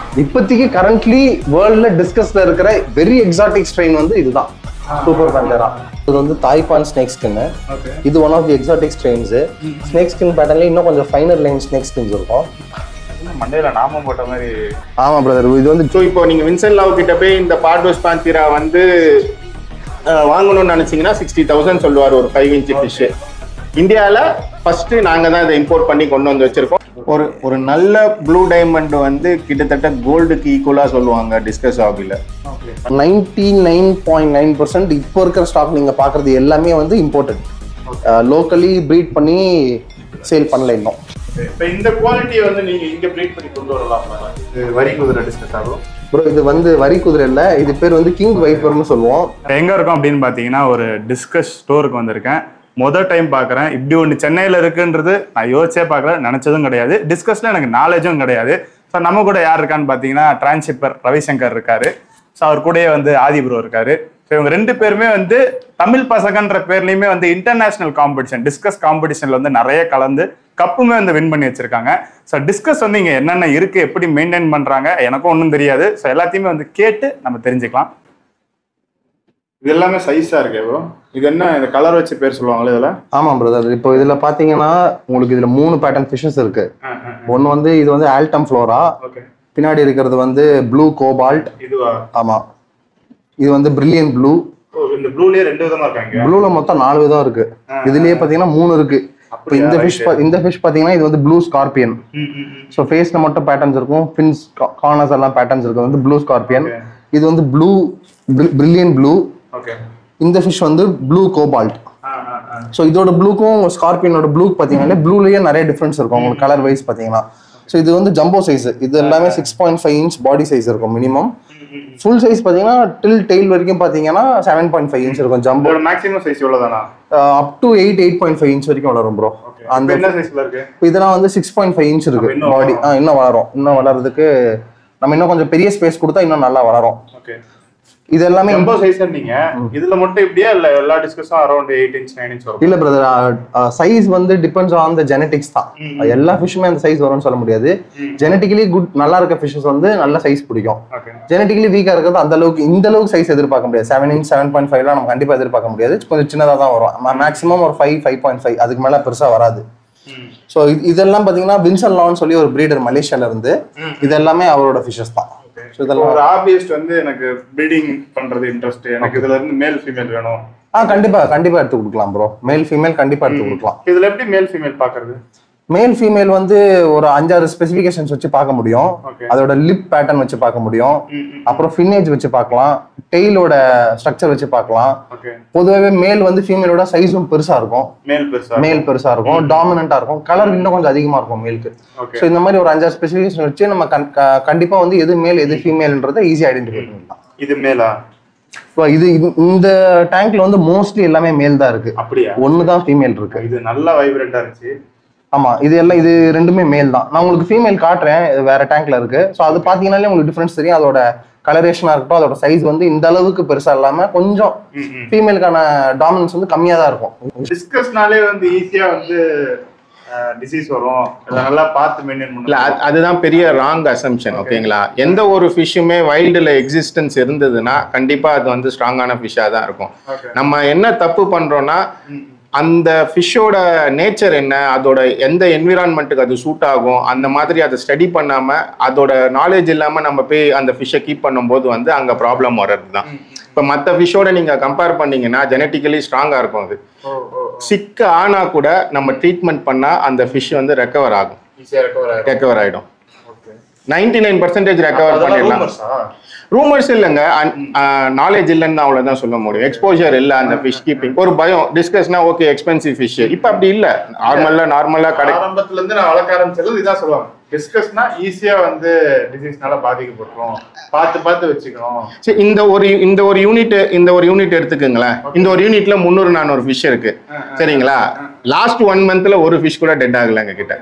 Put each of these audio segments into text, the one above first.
இப்போதைக்கு கரண்ட்லி வேர்ல்ட்ல டிஸ்கஸ்ல இருக்கிற very exotic strain வந்து இதுதான் சூப்பர் பண்டரா இது வந்து தாய்பான் ஸ்னேக் ஸ்கின்னு ஓகே இது one of the exotic strains snake skin பேட்டர்ல இன்னும் கொஞ்சம் ஃபைனர் லைன் ஸ்னேக் ஸ்கின்ஸ் இருக்கும் மண்டையில நாமம் போட்ட மாதிரி ஆமா பிரதர் இது வந்து ஸோ இப்போ நீங்க வின்சென்ட் லாவ் கிட்ட போய் இந்த பார்டோஸ் பாந்திரா வந்து அஹ், வாங்கணும்னு நினைச்சீங்கன்னா சிக்ஸ்டி தௌசண்ட் சொல்லுவார் ஒரு ஃபைவ் இன்ச் ஃபிஷ் இந்தியாவில் ஃபர்ஸ்ட் நாங்க தான் இதை இம்போர்ட் பண்ணி கொண்டு வந்து வச்சிருக்கோம் ஒரு ஒரு நல்ல ப்ளூ டைமண்ட் வந்து கிட்டத்தட்ட கோல்டுக்கு ஈக்குவலா சொல்லுவாங்க டிஸ்கஸ் ஆகில ninety nine point nine percent இப்போ இருக்கிற ஸ்டாக் நீங்க பாக்குறது எல்லாமே வந்து இம்போர்ட்டட் லோக்கலி ப்ரீட் பண்ணி சேல் பண்ணல இன்னும் இப்போ இந்த குவாலிட்டியை வந்து நீங்க இங்க பிரீட் பண்ணி கொண்டு வரலாம் இது வரி குதிரை டிஸ்கஸ் ஆகும் ப்ரோ இது வந்து வரி குதிரை இல்ல இது பேர் வந்து கிங் வைப்பர்னு சொல்லுவோம் எங்க இருக்கோம் அப்படின்னு பாத்தீங்கன்னா ஒரு டிஸ்கஸ் ஸ்டோருக்கு வந்திருக்கேன் மொதல் டைம் பார்க்குறேன் இப்படி ஒன்று சென்னையில் இருக்குன்றது நான் யோசிச்சே பார்க்கல நினச்சதும் கிடையாது டிஸ்கஸில் எனக்கு நாலேஜும் கிடையாது ஸோ நம்ம கூட யார் இருக்கான்னு பார்த்தீங்கன்னா டிரான்ஸ்ஷிப்பர் ரவிசங்கர் இருக்காரு ஸோ அவர் கூடயே வந்து ஆதி ப்ரோ இருக்காரு ஸோ இவங்க ரெண்டு பேருமே வந்து தமிழ் பசங்கன்ற பேர்லையுமே வந்து இன்டர்நேஷனல் காம்படிஷன் டிஸ்கஸ் காம்படிஷனில் வந்து நிறைய கலந்து கப்புமே வந்து வின் பண்ணி வச்சிருக்காங்க ஸோ டிஸ்கஸ் வந்து இங்கே என்னென்ன இருக்கு எப்படி மெயின்டைன் பண்ணுறாங்க எனக்கும் ஒன்றும் தெரியாது ஸோ எல்லாத்தையுமே வந்து கேட்டு நம்ம தெரிஞ்சுக்கலாம் இது எல்லாமே சைஸா இருக்கு ப்ரோ இது என்ன இந்த கலர் வச்சு பேர் சொல்லுவாங்களே இதுல ஆமா பிரதர் இப்போ இதுல பாத்தீங்கன்னா உங்களுக்கு இதுல மூணு பேட்டர்ன் ஃபிஷஸ் இருக்கு ஒன்னு வந்து இது வந்து ஆல்டம் ஃப்ளோரா ஓகே பின்னாடி இருக்கிறது வந்து ப்ளூ கோபால்ட் இதுவா ஆமா இது வந்து பிரில்லியன் ப்ளூ ஓ, இந்த ப்ளூலயே ரெண்டு விதமா இருக்காங்க ப்ளூல மொத்தம் நாலு விதம் இருக்கு இதுலயே பாத்தீங்கன்னா மூணு இருக்கு இப்போ இந்த ஃபிஷ் இந்த ஃபிஷ் பாத்தீங்கன்னா இது வந்து ப்ளூ ஸ்கார்பியன் ஸோ ஃபேஸ்ல மட்டும் பேட்டர்ன்ஸ் இருக்கும் ஃபின்ஸ் கார்னர்ஸ் எல்லாம் பேட்டர்ன்ஸ் இருக்கும் வந்து ப்ளூ ஸ்கார்பியன் இது வந்து ப்ளூ பிரில்லியன் ப்ளூ ஓகே இந்த ஃபிஷ் வந்து ப்ளூ கோபால்ட் ஸோ இதோட ப்ளூக்கும் ஸ்கார்பியனோட ப்ளூ பார்த்தீங்கன்னா ப்ளூலயே நிறைய டிஃப்ரென்ஸ் இருக்கும் உங்களுக்கு கலர் வைஸ் பார்த்தீங்கன்னா ஸோ இது வந்து ஜம்போ சைஸ் இது எல்லாமே six point five inch body size இருக்கும் மினிமம் ஃபுல் சைஸ் பார்த்தீங்கன்னா டில் டெய்ல் வரைக்கும் பார்த்தீங்கன்னா செவன் பாயிண்ட் ஃபைவ் இன்ச் இருக்கும் ஜம்போ இதோட மேக்ஸிமம் சைஸ் இவ்வளவுதானா up to eight eight point five inch வரைக்கும் வளரும் ப்ரோ அந்த அந்த என்ன சைஸ்ல இருக்கு இப்போ இதெல்லாம் வந்து சிக்ஸ் பாயிண்ட் ஃபைவ் இன்ச் இருக்கு அப்ப இன்னும் பாடி ஆ இன்னும் வளரும் இன்னும் வளர்றதுக்கு நம்ம இன்னும் கொஞ்சம் பெரிய ஸ்பேஸ் கொடுத்தா இன்னும் நல்லா வளரும் ஓகே இது எல்லாமே ஜம்போ சைஸ் நீங்க இதுல மட்டும் இப்படியா இல்ல எல்லா டிஸ்கஸும் around eight inch nine inch வரும் இல்ல பிரதர் சைஸ் வந்து டிபெண்ட்ஸ் ஆன் த ஜெனடிக்ஸ் தான் எல்லா ஃபிஷ்ஷுமே அந்த சைஸ் வரும்னு சொல்ல முடியாது ஜெனட்டிக்கலி குட் நல்லா இருக்க ஃபிஷஸ் வந்து நல்ல சைஸ் பிடிக்கும் ஓகே ஜெனட்டிக்கலி வீக்கா இருக்கிறது அந்த அளவுக்கு இந்த அளவுக்கு சைஸ் எதிர்பார்க்க முடியாது செவன் இன்ச் செவன் பாயிண்ட் ஃபைவ்லாம் நம்ம கண்டிப்பா எதிர்பார்க்க முடியாது கொஞ்சம் சின்னதா தான் வரும் மேக்ஸிமம் ஒரு ஃபைவ் ஃபைவ் பாயிண்ட் ஃபைவ் அதுக்கு மேல பெருசா வராது ஸோ இதெல்லாம் பாத்தீங்கன்னா வின்சன் லான்னு சொல்லி ஒரு பிரீடர் மலேசியால இருந்து இது எல்லாமே அவரோட ஃபிஷஸ் தான் ஸோ இதெல்லாம் ஒரு ஆபியஸ்ட் வந்து எனக்கு ப்ரீடிங் பண்றது இன்ட்ரெஸ்ட் எனக்கு இதுல இருந்து மேல் ஃபீமேல் வேணும் ஆ கண்டிப்பா கண்டிப்பா எடுத்து கொடுக்கலாம் ப்ரோ மேல் ஃபீமேல் கண்டிப்பா எடுத்து கொடுக்கலாம் இதுல எப்படி மேல் ஃபீமேல் பாக்குறது மேல் ஃபீமேல் வந்து ஒரு அஞ்சாறு ஸ்பெசிஃபிகேஷன்ஸ் வச்சு பார்க்க முடியும் Okay. அதோட லிப் பேட்டர்ன் வச்சு பார்க்க முடியும் அப்புறம் ஃபின்னேஜ் வச்சு பார்க்கலாம் டெய்லோட ஸ்ட்ரக்சர் வச்சு பார்க்கலாம் ஓகே பொதுவாகவே மேல் வந்து ஃபீமேலோட சைஸும் பெருசா இருக்கும் மேல் பெருசா மேல் பெருசா இருக்கும் டாமினண்டா இருக்கும் கலர் இன்னும் கொஞ்சம் அதிகமா இருக்கும் மேலுக்கு ஓகே ஸோ இந்த மாதிரி ஒரு அஞ்சாறு ஸ்பெசிஃபிகேஷன் வச்சு நம்ம கண்- க- கண்டிப்பா வந்து எது மேல் எது ஃபீமேல்ன்றதை ஈஸியாக ஐடென்டிஃபை பண்ணிடலாம் இது மேலா இப்போ இது இது- இந்த டேங்க்ல வந்து மோஸ்ட்லி எல்லாமே மேல் தான் இருக்கு அப்படியா ஒன்று தான் ஃபீமேல் இருக்கு இது நல்லா வைப்ரண்டா இருந்துச்சு ஆமா இது எல்லாம் இது ரெண்டுமே மேல் தான் நான் உங்களுக்கு ஃபீமேல் காட்டுறேன் இது வேற டேங்க்ல இருக்கு ஸோ அது பாத்தீங்கன்னாலே உங்களுக்கு டிஃபரன்ஸ் தெரியும் அதோட கலரேஷனா இருக்கட்டும் அதோட சைஸ் வந்து இந்த அளவுக்கு பெருசா இல்லாம கொஞ்சம் ஃபீமேலுக்கான டாமினன்ஸ் வந்து கம்மியா தான் இருக்கும் டிஸ்கஸ்னாலே வந்து ஈஸியா வந்து டிசீஸ் வரும் இதை நல்லா பார்த்து மெயின்டைன் இல்ல பண்ணலாம் அது- அதுதான் பெரிய ராங் அசம்ஷன் ஓகேங்களா எந்த ஒரு ஃபிஷ்ஷுமே வைல்டுல எக்ஸிஸ்டன்ஸ் இருந்ததுன்னா கண்டிப்பா அது வந்து ஸ்ட்ராங்கான ஃபிஷ்ஷா தான் இருக்கும் Okay. நம்ம என்ன தப்பு பண்றோம்னா அந்த ஃபிஷ்ஷோட நேச்சர் என்ன அதோட எந்த என்விரான்மெண்ட்டுக்கு அது சூட் ஆகும் அந்த மாதிரி அதை ஸ்டடி பண்ணாம அதோட நாலேஜ் இல்லாம நம்ம போய் அந்த ஃபிஷ்ஷை கீப் பண்ணும்போது வந்து அங்க ப்ராப்ளம் வர்றது தான் இப்போ மற்ற ஃபிஷ்ஷோட நீங்க கம்பேர் பண்ணீங்கன்னா ஜெனட்டிக்கலி ஸ்ட்ராங்கா இருக்கும் அது ஓ ஓ சிக்க ஆனா கூட நம்ம ட்ரீட்மெண்ட் பண்ணா அந்த ஃபிஷ் வந்து ரெக்கவர் ஆகும் ஈஸியா ரெக்கவர் ஆகும் ரெக்கவர் ஆயிடும் okay ninety nine percentage recover அதெல்லாம் பண்ணிடலாம் ரூமர்ஸா ரூமர்ஸ் இல்லைங்க நாலேஜ் இல்லைன்னு அவ்வளவுதான் சொல்ல முடியும் எக்ஸ்போஜர் இல்ல அந்த ஃபிஷ் கீப்பிங் ஒரு பயம் டிஸ்கஸ்னா ஓகே எக்ஸ்பென்சிவ் ஃபிஷ் இப்ப அப்படி இல்ல நார்மலா நார்மலா கடை ஆரம்பத்துல இருந்து நான் வளர்க்க ஆரம்பிச்சது இதான் சொல்லுவாங்க டிஸ்கஸ்னா ஈஸியா வந்து டிசீஸ்னால பாதிக்கப்பட்டுரும் பார்த்து பார்த்து வச்சுக்கணும் சரி, இந்த ஒரு இந்த ஒரு யூனிட் இந்த ஒரு யூனிட் எடுத்துக்கோங்களேன் இந்த ஒரு யூனிட்ல முந்நூறு நானூறு ஃபிஷ் இருக்கு சரிங்களா லாஸ்ட் ஒன் மந்த்ல ஒரு ஃபிஷ் கூட டெட் ஆகல எங்க கிட்ட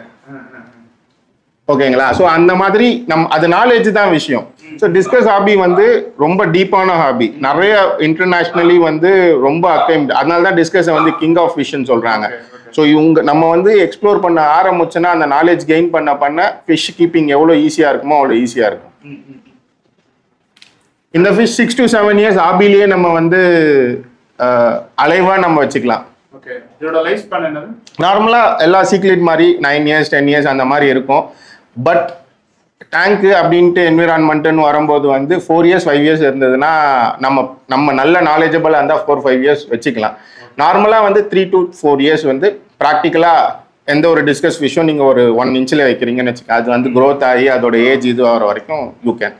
ஓகேங்களா ஸோ அந்த மாதிரி நம் அது நாலேஜ் தான் விஷயம் ஸோ டிஸ்கஸ் ஹாபி வந்து ரொம்ப டீப்பான ஹாபி நிறைய இன்டர்நேஷ்னலி வந்து ரொம்ப அக்கைம்டு அதனால தான் டிஸ்கஸை வந்து கிங் ஆஃப் ஃபிஷ்னு சொல்றாங்க ஸோ இவங்க நம்ம வந்து எக்ஸ்ப்ளோர் பண்ண ஆரம்பிச்சோன்னா அந்த நாலேஜ் கெயின் பண்ண பண்ண ஃபிஷ் கீப்பிங் எவ்வளோ ஈஸியாக இருக்குமோ அவ்வளோ ஈஸியாக இருக்கும் இந்த fish six to seven years ஆபிலேயே நம்ம வந்து அலைவா நம்ம வச்சுக்கலாம் ஓகே இதோட லைஃப் ஸ்பேன் என்னது நார்மலாக எல்லா சீக்ரெட் மாதிரி நைன் இயர்ஸ் டென் இயர்ஸ் அந்த மாதிரி இருக்கும் பட் டேங்க்கு அப்படின்ட்டு என்விரான்மெண்ட்டுன்னு வரும்போது வந்து ஃபோர் இயர்ஸ் ஃபைவ் இயர்ஸ் இருந்ததுன்னா நம்ம நம்ம நல்ல நாலேஜபிளாக இருந்தால் ஃபோர் ஃபைவ் இயர்ஸ் வச்சுக்கலாம் நார்மலாக வந்து த்ரீ டு ஃபோர் இயர்ஸ் வந்து ப்ராக்டிக்கலாக எந்த ஒரு டிஸ்கஸ் விஷயம் நீங்கள் ஒரு ஒன் இன்ச்சில் வைக்கிறீங்கன்னு வச்சுக்க அது வந்து growth ஆகி அதோட ஏஜ் இது ஆகிற வரைக்கும் யூ கேன்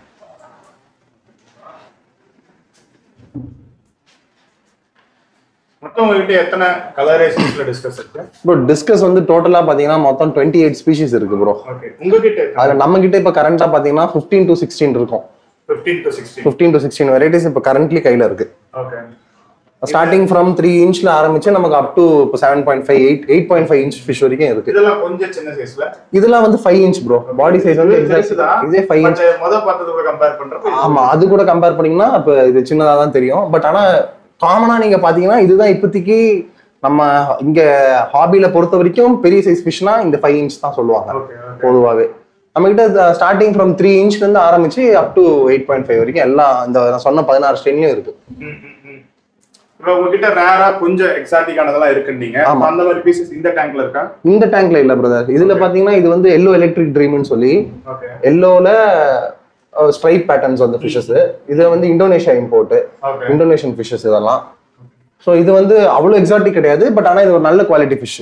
மொத்தம் உங்ககிட்ட எத்தனை கலரேஷன்ஸ்ல டிஸ்கஸ் இருக்கு ப்ரோ டிஸ்கஸ் வந்து டோட்டலா பாத்தீங்கன்னா மொத்தம் டுவெண்ட்டி எயிட் ஸ்பீஷிஸ் இருக்கு ப்ரோ ஓகே உங்ககிட்ட அதுல நம்ம கிட்ட இப்ப கரண்டா பாத்தீங்கன்னா ஃபிஃப்டீன் டு சிக்ஸ்டீன் இருக்கும் 15 to 16 fifteen to sixteen varieties இப்போ கரண்ட்லி கையில இருக்கு ஓகே ஸ்டார்டிங் ஃப்ரம் த்ரீ இன்ச்ல ஆரம்பிச்சு நமக்கு அப் டு இப்போ seven point five eight eight point five inch fish வரைக்கும் இருக்கு இதெல்லாம் கொஞ்சம் சின்ன சைஸ்ல இதெல்லாம் வந்து five inch bro body size வந்து exact- இதே ஃபைவ் இன்ச் முத பார்த்தது கூட கம்பேர் பண்றப்ப ஆமா அது கூட கம்பேர் பண்ணீங்கன்னா இப்போ இது சின்னதா தான் தெரியும் பட் ஆனா காமனா நீங்க பாத்தீங்கன்னா இதுதான் இப்போதைக்கு நம்ம இங்க ஹாபில பொறுத்த வரைக்கும் பெரிய சைஸ் ஃபிஷ்னா இந்த ஃபைவ் இன்ச் தான் சொல்லுவாங்க ஓகே பொதுவாகவே நம்ம கிட்ட ஸ்டார்டிங் ஃப்ரம் த்ரீ இன்ச்ல இருந்து ஆரம்பிச்சு up to eight point five வரைக்கும் எல்லாம் இந்த நான் சொன்ன பதினாறு ஸ்டென்லயும் இருக்கு இப்போ உங்ககிட்ட ரேரா கொஞ்சம் எக்ஸாட்டிக்கானதெல்லாம் இருக்குன்னீங்க ஆமா. அந்த மாதிரி பீசஸ் இந்த டேங்க்ல இருக்கா இந்த டேங்க்ல இல்ல பிரதர் இதுல பாத்தீங்கன்னா இது வந்து எல்லோ எலக்ட்ரிக் ட்ரீம்னு சொல்லி ஓகே எல்லோல ஸ்ட்ரைப் பேட்டர்ன்ஸ் அந்த ஃபிஷஸ் இது வந்து Indonesia import okay Indonesian fishes இதெல்லாம் ஸோ இது வந்து அவ்வளோ எக்ஸாட்டிக் கிடையாது பட் ஆனா இது ஒரு நல்ல குவாலிட்டி ஃபிஷ்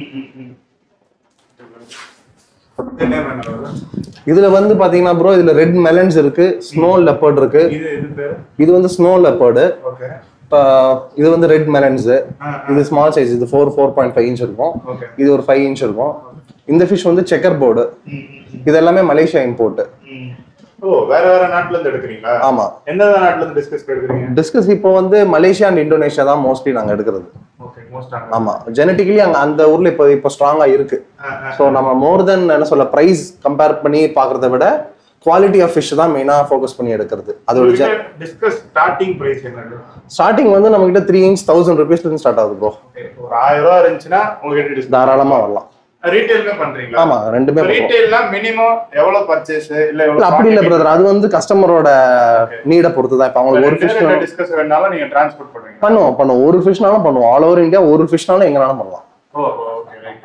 இதுல வந்து பாத்தீங்கன்னா ப்ரோ இதுல ரெட் மெலன்ஸ் இருக்கு ஸ்னோ லெப்பர்ட் இருக்கு இது இது பேரு இது வந்து ஸ்னோ லெப்பர்டு ஓகே இப்போ இது வந்து ரெட் மெலன்ஸ் இது ஸ்மால் சைஸ் இது four four point five inch இருக்கும் ஓகே இது ஒரு ஃபைவ் இன்ச் இருக்கும் இந்த ஃபிஷ் வந்து செக்கர் போர்டு இது எல்லாமே மலேசியா இம்போர்ட் ஓ வேற வேற நாட்டுல இருந்து எடுக்கிறீங்களா ஆமா எந்தெந்த நாட்டுல இருந்து டிஸ்கஸ் எடுக்கிறீங்க டிஸ்கஸ் இப்போ வந்து மலேசியா அண்ட் இந்தோனேஷியா தான் மோஸ்ட்லி நாங்க எடுக்கிறது ஓகே மோஸ்ட் ஆமா ஜெனட்டிக்கலி அங்க அந்த ஊர்ல இப்போ இப்போ ஸ்ட்ராங்கா இருக்கு ஸோ நம்ம மோர் தென் என்ன சொல்ல ப்ரைஸ் கம்பேர் பண்ணி பார்க்கறத விட குவாலிட்டி ஆஃப் ஃபிஷ் தான் மெயினா ஃபோக்கஸ் பண்ணி எடுக்கிறது அதோட டிஸ்கஸ் ஸ்டார்டிங் பிரைஸ் என்ன ஸ்டார்டிங் வந்து நம்ம கிட்ட த்ரீ இன்ச் தௌசண்ட் ருபீஸ்ல இருந்து ஸ்டார்ட் ஆகுது ப்ரோ ஒரு ஆயிரம் ரூபா இருந்துச்சுன்னா உங்ககிட்ட டிஸ்கஸ் தாராளமா வரலாம் ரீட்டைலுமே பண்றீங்களா ஆமா ரெண்டுமே பண்றோம். ரீட்டைல்னா மினிமம் எவ்வளவு பர்ச்சேஸ் இல்ல இல்ல எவ்வளவு அப்படி இல்ல பிரதர் அது வந்து கஸ்டமரோட நீட பொறுத்து தான் இப்போ அவங்களுக்கு ஒரு ஃபிஷ் டிஸ்கஸ் வேணாலும் நீங்க டிரான்ஸ்போர்ட் பண்ணுவீங்க பண்ணுவோம் பண்ணுவோம் ஒரு ஃபிஷ்னாலும் பண்ணுவோம் ஆல் ஓவர் இந்தியா ஒரு ஃபிஷ்னாலும் எங்கனாலும் பண்ணலாம் ஓ ஓகே ரைட்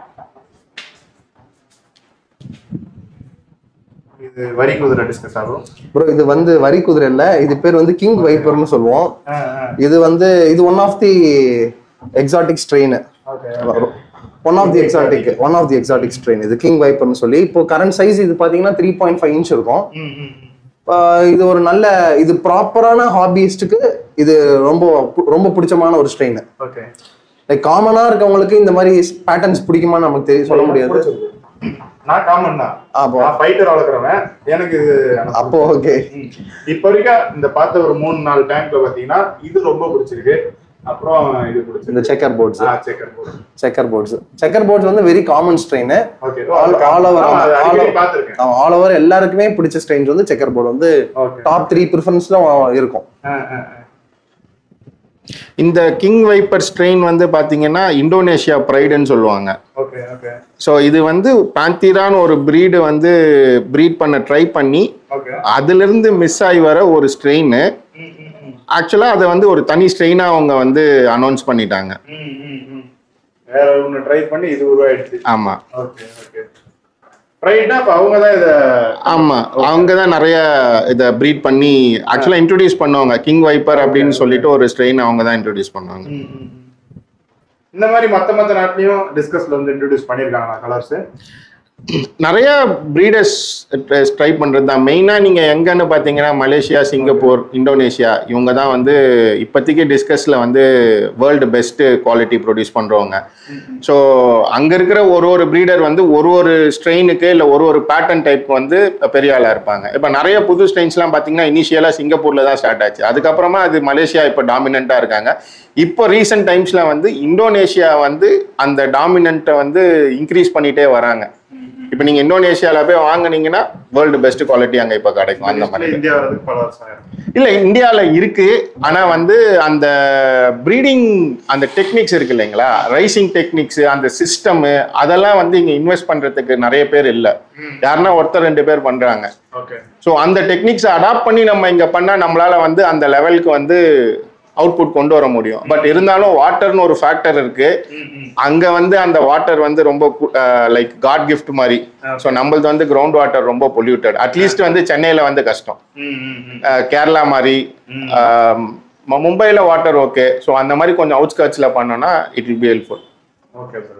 இது வரி குதிரை டிஸ்கஸ் ஆகும் ப்ரோ இது வந்து வரி குதிரை இல்ல இது பேர் வந்து கிங் வைப்பர்னு சொல்லுவோம் இது வந்து இது one of the exotic strain okay one of the exotic one of the exotic strain இது கிங் வைப்பர்னு சொல்லி இப்போ கரண்ட் சைஸ் இது பாத்தீங்கன்னா த்ரீ பாயிண்ட் ஃபைவ் இன்ச் இருக்கும் ஆஹ் இது ஒரு நல்ல இது ப்ராப்பரான ஹாபியிஸ்டுக்கு இது ரொம்ப பு- ரொம்ப பிடிச்சமான ஒரு ஸ்ட்ரெயின் ஓகே லைக் காமனா இருக்கவங்களுக்கு இந்த மாதிரி பேட்டர்ன்ஸ் பிடிக்குமான்னு நமக்கு தெரிய சொல்ல முடியாது நான் காமன் தான் அப்போ நான் ஃபைட்டர் வளர்க்குறவன் எனக்கு இது அப்போ ஓகே ம். இப்ப வரைக்கும் இந்த பார்த்த ஒரு மூணு நாலு டேங்க்ல பாத்தீங்கன்னா இது ரொம்ப பிடிச்சிருக்கு அப்புறம் இது இந்த பிடிச்சிருக்கு checker boards checker board checker boards checker boards வந்து very common strain okay All- all over, ஆமா. All அடிக்கடி over. பார்த்திருக்கேன் ஆல் ஓவர் எல்லாருக்குமே பிடிச்ச ஸ்ட்ரெயின்ஸ் வந்து செக்கர் போர்டு வந்து ஓகே டாப் த்ரீ ப்ரிஃபரன்ஸ்ல இருக்கும் இந்த கிங் வைப்பர் ஸ்ட்ரெயின் வந்து பாத்தீங்கன்னா இந்தோனேஷியா ப்ரைடுன்னு சொல்லுவாங்க ஓகே ஓகே ஸோ இது வந்து பாந்திரான்னு ஒரு breed வந்து ப்ரீட் பண்ண ட்ரை பண்ணி ஓகே அதிலிருந்து மிஸ் ஆகி வர ஒரு ஸ்ட்ரெயின் ஆக்சுவலாக அதை வந்து ஒரு தனி ஸ்ட்ரெயினாக அவங்க வந்து அனௌன்ஸ் பண்ணிட்டாங்க வேற ஒண்ணு ட்ரை பண்ணி இது உருவாயிடுச்சு ஆமாம் ஓகே ஓகே ரைட்னா அப்ப அவங்க தான் இத ஆமாம் அவங்க தான் நிறைய இதை ப்ரீட் பண்ணி ஆக்சுவலாக இன்ட்ரடியூஸ் பண்ணுவாங்க கிங் வைப்பர் அப்படின்னு சொல்லிட்டு ஒரு ஸ்ட்ரெயின் அவங்க தான் இன்ட்ரடியூஸ் பண்ணுவாங்க இந்த மாதிரி மத்த மத்த நாட்டிலயும் டிஸ்கஸ்ல வந்து இன்ட்ரோடியூஸ் பண்ணிருக்காங்க கலர்ஸ் நிறைய ப்ரீடர்ஸ் ட்ரை பண்ணுறது தான் மெயினாக நீங்கள் எங்கன்னு பார்த்தீங்கன்னா மலேசியா சிங்கப்பூர் இந்தோனேஷியா இவங்க தான் வந்து இப்போதைக்கு டிஸ்கஸில் வந்து வேர்ல்டு பெஸ்ட்டு குவாலிட்டி ப்ரொடியூஸ் பண்ணுறவங்க ஸோ அங்கே இருக்கிற ஒரு ஒரு ப்ரீடர் வந்து ஒரு ஒரு ஸ்ட்ரெயினுக்கு இல்லை ஒரு ஒரு பேட்டர்ன் டைப் வந்து பெரிய ஆளாக இருப்பாங்க இப்போ நிறைய புது ஸ்ட்ரெயின்ஸ்லாம் பார்த்தீங்கன்னா இனிஷியலாக சிங்கப்பூரில் தான் ஸ்டார்ட் ஆச்சு அதுக்கப்புறமா அது மலேசியா இப்போ டாமினண்ட்டாக இருக்காங்க இப்போ ரீசெண்ட் டைம்ஸில் வந்து இந்தோனேஷியா வந்து அந்த டாமினண்ட்டை வந்து இன்க்ரீஸ் பண்ணிகிட்டே வராங்க இப்போ நீங்க இந்தோனேஷியால போய் வாங்குனீங்கன்னா வேர்ல்டு பெஸ்ட் குவாலிட்டி அங்க இப்ப கிடைக்கும் அந்த மாதிரி இந்தியா வரதுக்கு பல வருஷம் ஆயிரும் இல்ல இந்தியால இருக்கு ஆனா வந்து அந்த ப்ரீடிங் அந்த டெக்னிக்ஸ் இருக்கு இல்லைங்களா ரைசிங் டெக்னிக்ஸ் அந்த சிஸ்டம் அதெல்லாம் வந்து இங்க இன்வெஸ்ட் பண்றதுக்கு நிறைய பேர் இல்ல யாருன்னா ஒருத்தர் ரெண்டு பேர் பண்றாங்க ஓகே ஸோ அந்த டெக்னிக்ஸை அடாப்ட் பண்ணி நம்ம இங்க பண்ணா நம்மளால வந்து அந்த லெவலுக்கு வந்து அவுட்புட் கொண்டு வர முடியும் பட் இருந்தாலும் வாட்டர்னு ஒரு ஃபேக்டர் இருக்கு அங்க வந்து அந்த வாட்டர் வந்து ரொம்ப லைக் காட் கிஃப்ட் மாதிரி ஸோ நம்மளது வந்து கிரவுண்ட் வாட்டர் ரொம்ப பொல்யூட்டட் அட்லீஸ்ட் வந்து சென்னையில வந்து கஷ்டம் அஹ் கேரளா மாதிரி அஹ் மு- மும்பைல வாட்டர் ஓகே ஸோ அந்த மாதிரி கொஞ்சம் அவுட்ஸ்கர்ட்ஸ்ல பண்ணோம்னா it will be helpful okay sir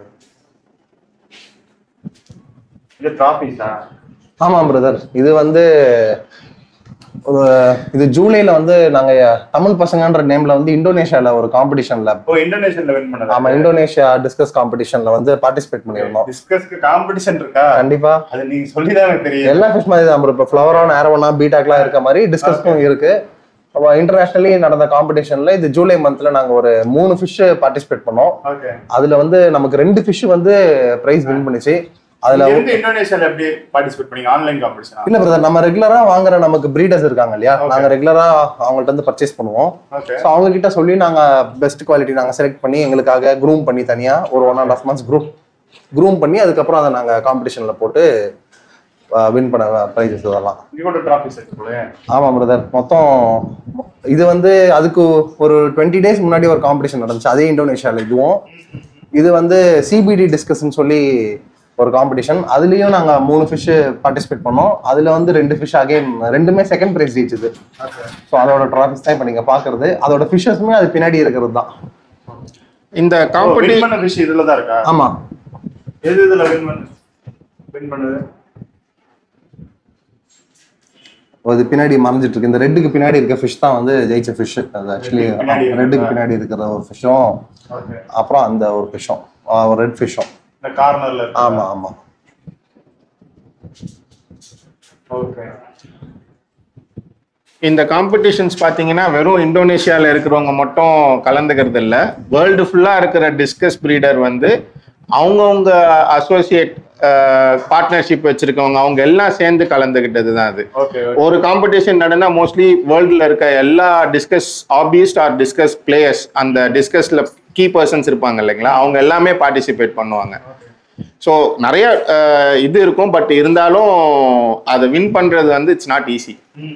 இது டிராஃபிஸா ஆமாம் பிரதர் இது வந்து ஒரு இது ஜூலைல வந்து நாங்க தமிழ் பசங்கன்ற நேம்ல வந்து இந்தோனேஷியால ஒரு காம்படிஷன்ல ஓ இந்தோனேஷியன்ல வின் பண்ணதா ஆமா இந்தோனேஷியா டிஸ்கஸ் காம்படிஷன்ல வந்து பார்ட்டிசிபேட் பண்ணியிருந்தோம் டிஸ்கஸ்க்கு காம்படிஷன் இருக்கா கண்டிப்பா அது நீங்க சொல்லி தான் எனக்கு தெரியும் எல்லா ஃபிஷ் மாதிரி தான் bro. இப்போ ஃப்ளவரான் ஏரோனா பீட்டாக்லாம் இருக்க மாதிரி டிஸ்கஸ்க்கும் இருக்கு இன்டர்நேஷனலி நடந்த காம்படிஷன்ல இது ஜூலை மந்த்ல நாங்க ஒரு மூணு ஃபிஷ் பார்ட்டிசிபேட் பண்ணோம் ஓகே அதுல வந்து நமக்கு ரெண்டு ஃபிஷ் வந்து பிரைஸ் வின் பண்ணுச்சு அதுல இருந்து இந்தோனேஷியால எப்படி பார்ட்டிசிபேட் பண்ணீங்க ஆன்லைன் காம்படிஷனா இல்ல பிரதர் நம்ம ரெகுலரா வாங்குற நமக்கு பிரீடர்ஸ் இருக்காங்க இல்லையா நாங்க ரெகுலரா அவங்கள்ட்ட இருந்து பர்ச்சேஸ் பண்ணுவோம் ஓகே ஸோ அவங்க கிட்ட சொல்லி நாங்க பெஸ்ட் குவாலிட்டி நாங்க செலக்ட் பண்ணி எங்களுக்காக க்ரூம் பண்ணி தனியா ஒரு one and half months group groom பண்ணி அதுக்கப்புறம் அதை நாங்க காம்படிஷன்ல போட்டு வின் பண்ண ப்ரைஸஸ் இதெல்லாம் இங்க கூட டிராஃபிஸ் இருக்கு போல ஆமா பிரதர் மொத்தம் இது வந்து அதுக்கு ஒரு டுவெண்ட்டி டேஸ் முன்னாடி ஒரு காம்படிஷன் நடந்துச்சு அதே இந்தோனேஷியால இதுவும் இது வந்து சிபிடி டிஸ்கஸ்ன்னு சொல்லி ஒரு காம்படிஷன் அதுலயும் நாங்க மூணு ஃபிஷ் பார்ட்டிசிபேட் பண்ணோம் அதுல வந்து ரெண்டு ஃபிஷ் அகைன் ரெண்டுமே செகண்ட் பிரைஸ் ஜெயிச்சது ஓகே ஸோ அதோட ட்ராஃபிஸ் தான் இப்போ நீங்க பாக்குறது அதோட ஃபிஷஸுமே அது பின்னாடி இருக்கிறது தான் இந்த வின் காம்படி பண்ண விஷ் இதுல தான் இருக்கா ஆமா எது இதுல வின் பண்ணு வின் பண்ணுது அது பின்னாடி மறைஞ்சிட்டு இருக்கு இந்த ரெட்டுக்கு பின்னாடி இருக்க ஃபிஷ் தான் வந்து ஜெயிச்ச ஃபிஷ் அது ஆக்சுவலி ரெட்டுக்கு பின்னாடி இருக்கா? ரெட்டுக்கு பின்னாடி இருக்கிற ஒரு ஃபிஷ்ஷும் ஓகே அப்புறம் அந்த ஒரு ஃபிஷ்ஷும் ஒரு ரெட் ஃபிஷ்ஷும் இந்த கார்னர்ல இருக்கு ஆமா ஆமா ஓகே இந்த காம்படிஷன்ஸ் பார்த்தீங்கன்னா வெறும் இந்தோனேஷியாவில் இருக்கிறவங்க மட்டும் கலந்துக்கிறது இல்லை வேர்ல்டு ஃபுல்லாக இருக்கிற டிஸ்கஸ் பிரீடர் வந்து அவங்கவுங்க அசோசியேட் பார்ட்னர்ஷிப் வச்சிருக்கவங்க அவங்க எல்லாம் சேர்ந்து கலந்துக்கிட்டது தான் அது ஓகே ஒரு காம்படிஷன் நடந்தா மோஸ்ட்லி வேர்ல்டில் இருக்க எல்லா discus hobbyist are discus players அந்த டிஸ்கஸ்ல கீ பர்சன்ஸ் இருப்பாங்க இல்லைங்களா அவங்க எல்லாமே பார்ட்டிசிபேட் பண்ணுவாங்க ஸோ நிறைய அஹ், இது இருக்கும் பட் இருந்தாலும் அதை வின் பண்றது வந்து இட்ஸ் நாட் ஈஸி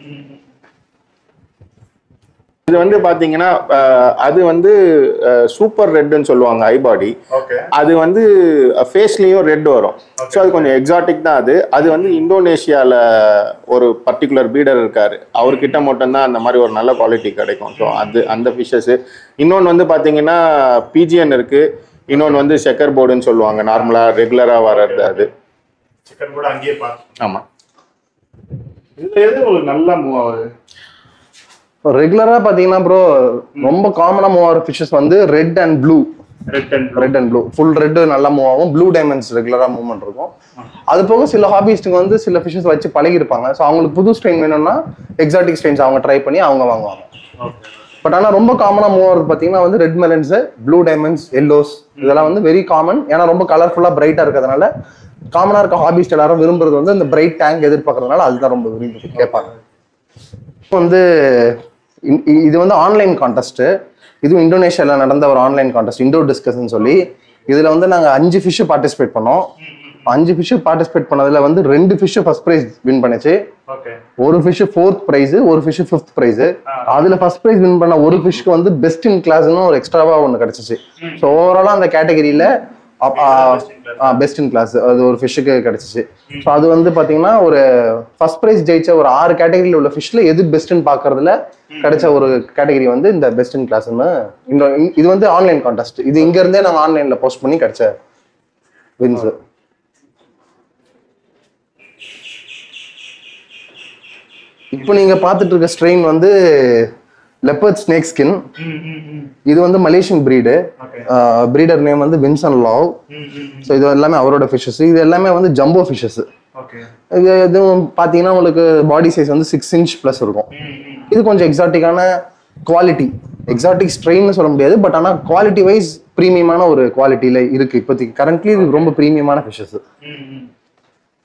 இது வந்து பாத்தீங்கன்னா அஹ், அது வந்து சூப்பர் ரெட்னு சொல்லுவாங்க ஐபாடி ஓகே அது வந்து ஃபேஸ்லேயும் ரெட் வரும் ஸோ அது கொஞ்சம் எக்ஸாட்டிக் தான் அது அது வந்து இந்தோனேஷியாவில் ஒரு பர்டிகுலர் பீடர் இருக்காரு அவர்கிட்ட மட்டும்தான் அந்த மாதிரி ஒரு நல்ல குவாலிட்டி கிடைக்கும் ஸோ அது அந்த ஃபிஷ்ஷஸ் இன்னொன்று வந்து பார்த்தீங்கன்னா பிஜிஎன் இருக்கு இன்னொன்று வந்து செக்கர் போர்டுன்னு சொல்லுவாங்க நார்மலாக ரெகுலராக வர்றது அது சிக்கன் கூட அங்கேயே பார்த்து ஆமாம் இதுல எது உங்களுக்கு நல்லா மூவ் ஆகுது ரெகுலரா பாத்தீங்கன்னா ப்ரோ ரொம்ப காமனா மூவ் ஆகிற ஃபிஷஸ் வந்து red and blue red and red and blue full red நல்லா மூவ் ஆகும் ப்ளூ டைமண்ட்ஸ் ரெகுலரா மூவ்மெண்ட் இருக்கும் அது போக சில ஹாபிஸ்ட்டுங்க வந்து சில ஃபிஷஸ் வச்சு பழகிருப்பாங்க ஸோ அவங்களுக்கு புது ஸ்ட்ரெயின் வேணும்னா எக்ஸாட்டிக் ஸ்ட்ரெயின்ஸ் அவங்க ட்ரை பண்ணி அவங்க வாங்குவாங்க ஓகே பட் ஆனால் ரொம்ப காமனாக மூவ் ஆகிறது பார்த்தீங்கன்னா வந்து red melons blue diamonds yellows இதெல்லாம் வந்து வெரி காமன் ஏன்னா ரொம்ப கலர்ஃபுல்லாக பிரைட்டாக இருக்கிறதுனால காமனாக இருக்க ஹாபிஸ்ட் எல்லாரும் விரும்புறது வந்து இந்த பிரைட் டேங்க் எதிர்பார்க்கறதுனால அதுதான் ரொம்ப விரும்பி கேட்பாங்க இப்போ வந்து இ- இ- இது வந்து ஆன்லைன் கான்டெஸ்ட் இதுவும் இந்தோனேஷியாவில் நடந்த ஒரு ஆன்லைன் கான்டெஸ்ட் இண்டோ டிஸ்கஸ்ன்னு சொல்லி இதில் வந்து நாங்கள் அஞ்சு ஃபிஷ்ஷு பார்ட்டிசிபேட் பண்ணோம் அஞ்சு ஃபிஷ்ஷு பார்ட்டிசிபேட் பண்ணதில் வந்து ரெண்டு ஃபிஷ்ஷு ஃபர்ஸ்ட் ப்ரைஸ் வின் பண்ணுச்சு ஓகே ஒரு ஃபிஷ் ஃபோர்த் பிரைஸ் ஒரு ஃபிஷ் ஃபிஃப்த் பிரைஸ் அதுல ஃபர்ஸ்ட் பிரைஸ் வின் பண்ண ஒரு ஃபிஷ்க்கு வந்து பெஸ்ட் இன் கிளாஸ்னு ஒரு எக்ஸ்ட்ராவா ஒன்று கிடைச்சிச்சு ஸோ ஓவராலா அந்த கேட்டகரியில பெஸ்ட் இன் கிளாஸ் அது ஒரு ஃபிஷ்ஷுக்கு கிடைச்சிச்சு ஸோ அது வந்து பாத்தீங்கன்னா ஒரு ஃபர்ஸ்ட் பிரைஸ் ஜெயிச்ச ஒரு ஆறு கேட்டகரியில் உள்ள ஃபிஷ்ல எது பெஸ்ட்னு பார்க்கறதுல கிடைச்ச ஒரு கேட்டகரி வந்து இந்த பெஸ்ட் இன் கிளாஸ்னு இந்த இது வந்து ஆன்லைன் கான்டெஸ்ட் இது இங்க இருந்தே நாங்கள் ஆன்லைன்ல போஸ்ட் பண்ணி கிடைச்ச வின்ஸ் இப்போ நீங்க பார்த்துட்டு இருக்க ஸ்ட்ரெயின் வந்து லெப்பர்ட் ஸ்னேக் ஸ்கின் இது வந்து Malaysian breed okay breeder name வந்து வின்சன் லாவ் ஸோ இது எல்லாமே அவரோட ஃபிஷஸ் இது எல்லாமே வந்து ஜம்போ ஃபிஷஸ் ஓகே இது இதுவும் பார்த்தீங்கன்னா உங்களுக்கு பாடி சைஸ் வந்து சிக்ஸ் இன்ச் ப்ளஸ் இருக்கும் இது கொஞ்சம் எக்ஸாட்டிக்கான குவாலிட்டி எக்ஸாட்டிக் ஸ்ட்ரெயின்னு சொல்ல முடியாது பட் ஆனால் குவாலிட்டி வைஸ் ப்ரீமியமான ஒரு குவாலிட்டியில இருக்கு இப்போதைக்கு கரண்ட்லி இது ரொம்ப ப்ரீமியமான ஃபிஷஸ்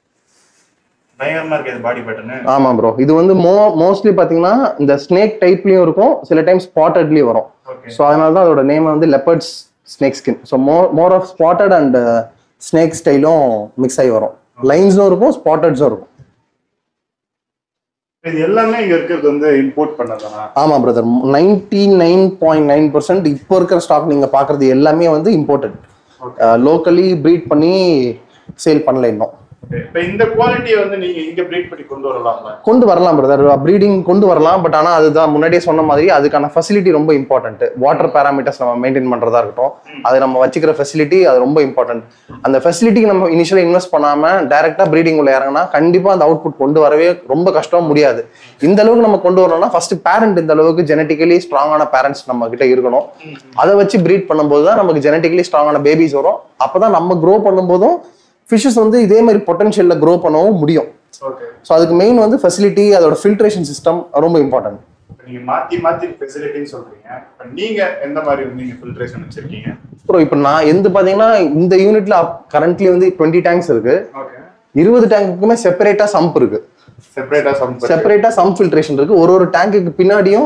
பயங்கரமா இருக்கு இது பாடி பேட்டர்னு ஆமா ப்ரோ இது வந்து மோ மோஸ்ட்லி பாத்தீங்கன்னா இந்த ஸ்னேக் டைப்லயும் இருக்கும் சில டைம் ஸ்பாட்டட்லயும் வரும் ஓகே ஸோ அதனால தான் அதோட நேம் வந்து leopards snake skin so more more of spotted and snake ஸ்டைலும் மிக்ஸ் ஆகி வரும் லைன்ஸும் இருக்கும் ஸ்பாட்டட்ஸும் இருக்கும் இது எல்லாமே இங்க இருக்கிறது வந்து இம்போர்ட் பண்ணதானா ஆமா brother ninety nine point nine percent இப்போ இருக்கிற ஸ்டாக் நீங்க பாக்குறது எல்லாமே வந்து இம்போர்ட்டட் லோக்கலி ப்ரீட் பண்ணி சேல் பண்ணல இன்னும் இப்போ இந்த குவாலிட்டியை வந்து நீங்க இங்க பிரீட் பண்ணி கொண்டு வரலாம்ல கொண்டு வரலாம் பிரதர் ப்ரீடிங் கொண்டு வரலாம் பட் ஆனால் அதுதான் முன்னாடியே சொன்ன மாதிரி அதுக்கான ஃபெசிலிட்டி ரொம்ப இம்பார்ட்டன்ட் வாட்டர் பேராமீட்டர்ஸ் நம்ம மெயின்டைன் பண்ணுறதா இருக்கட்டும் அது நம்ம வச்சுக்கிற ஃபெசிலிட்டி அது ரொம்ப இம்பார்ட்டன்ட் அந்த ஃபெசிலிட்டிக்கு நம்ம இனிஷியலாக இன்வெஸ்ட் பண்ணாம டேரெக்டாக ப்ரீடிங் உள்ள இறங்கினா கண்டிப்பாக அந்த அவுட்புட் கொண்டு வரவே ரொம்ப கஷ்டம் முடியாது இந்த அளவுக்கு நம்ம கொண்டு வரணும்னா ஃபர்ஸ்ட் பேரண்ட் இந்த அளவுக்கு ஜெனட்டிக்கலி ஸ்ட்ராங்கான பேரண்ட்ஸ் நம்ம கிட்ட இருக்கணும் அதை வச்சு ப்ரீட் பண்ணும்போது தான் நமக்கு ஜெனட்டிக்கலி ஸ்ட்ராங்கான பேபிஸ் வரும் அப்பதான் நம்ம க்ரோ பண்ணும்போதும் ஃபிஷஸ் வந்து இதே மாதிரி பொட்டன்ஷியலில் க்ரோ பண்ணவும் முடியும் ஓகே ஸோ அதுக்கு மெயின் வந்து ஃபெசிலிட்டி அதோட ஃபில்ட்ரேஷன் சிஸ்டம் ரொம்ப இம்பார்ட்டன்ட் நீங்க மாத்தி மாத்தி ஃபெசிலிட்டின்னு சொல்றீங்க இப்போ நீங்க எந்த மாதிரி வந்து நீங்க ஃபில்ட்ரேஷன் வச்சிருக்கீங்க அப்புறம் இப்போ நான் எந்த பார்த்தீங்கன்னா இந்த யூனிட்ல கரண்ட்லி வந்து டுவெண்ட்டி டேங்க்ஸ் இருக்கு ஓகே இருபது டேங்குக்குமே செப்பரேட்டா சம்ப் இருக்கு செப்பரேட்டா சம் செப்பரேட்டா சம் ஃபில்ட்ரேஷன் இருக்கு ஒரு ஒரு டேங்குக்கு பின்னாடியும்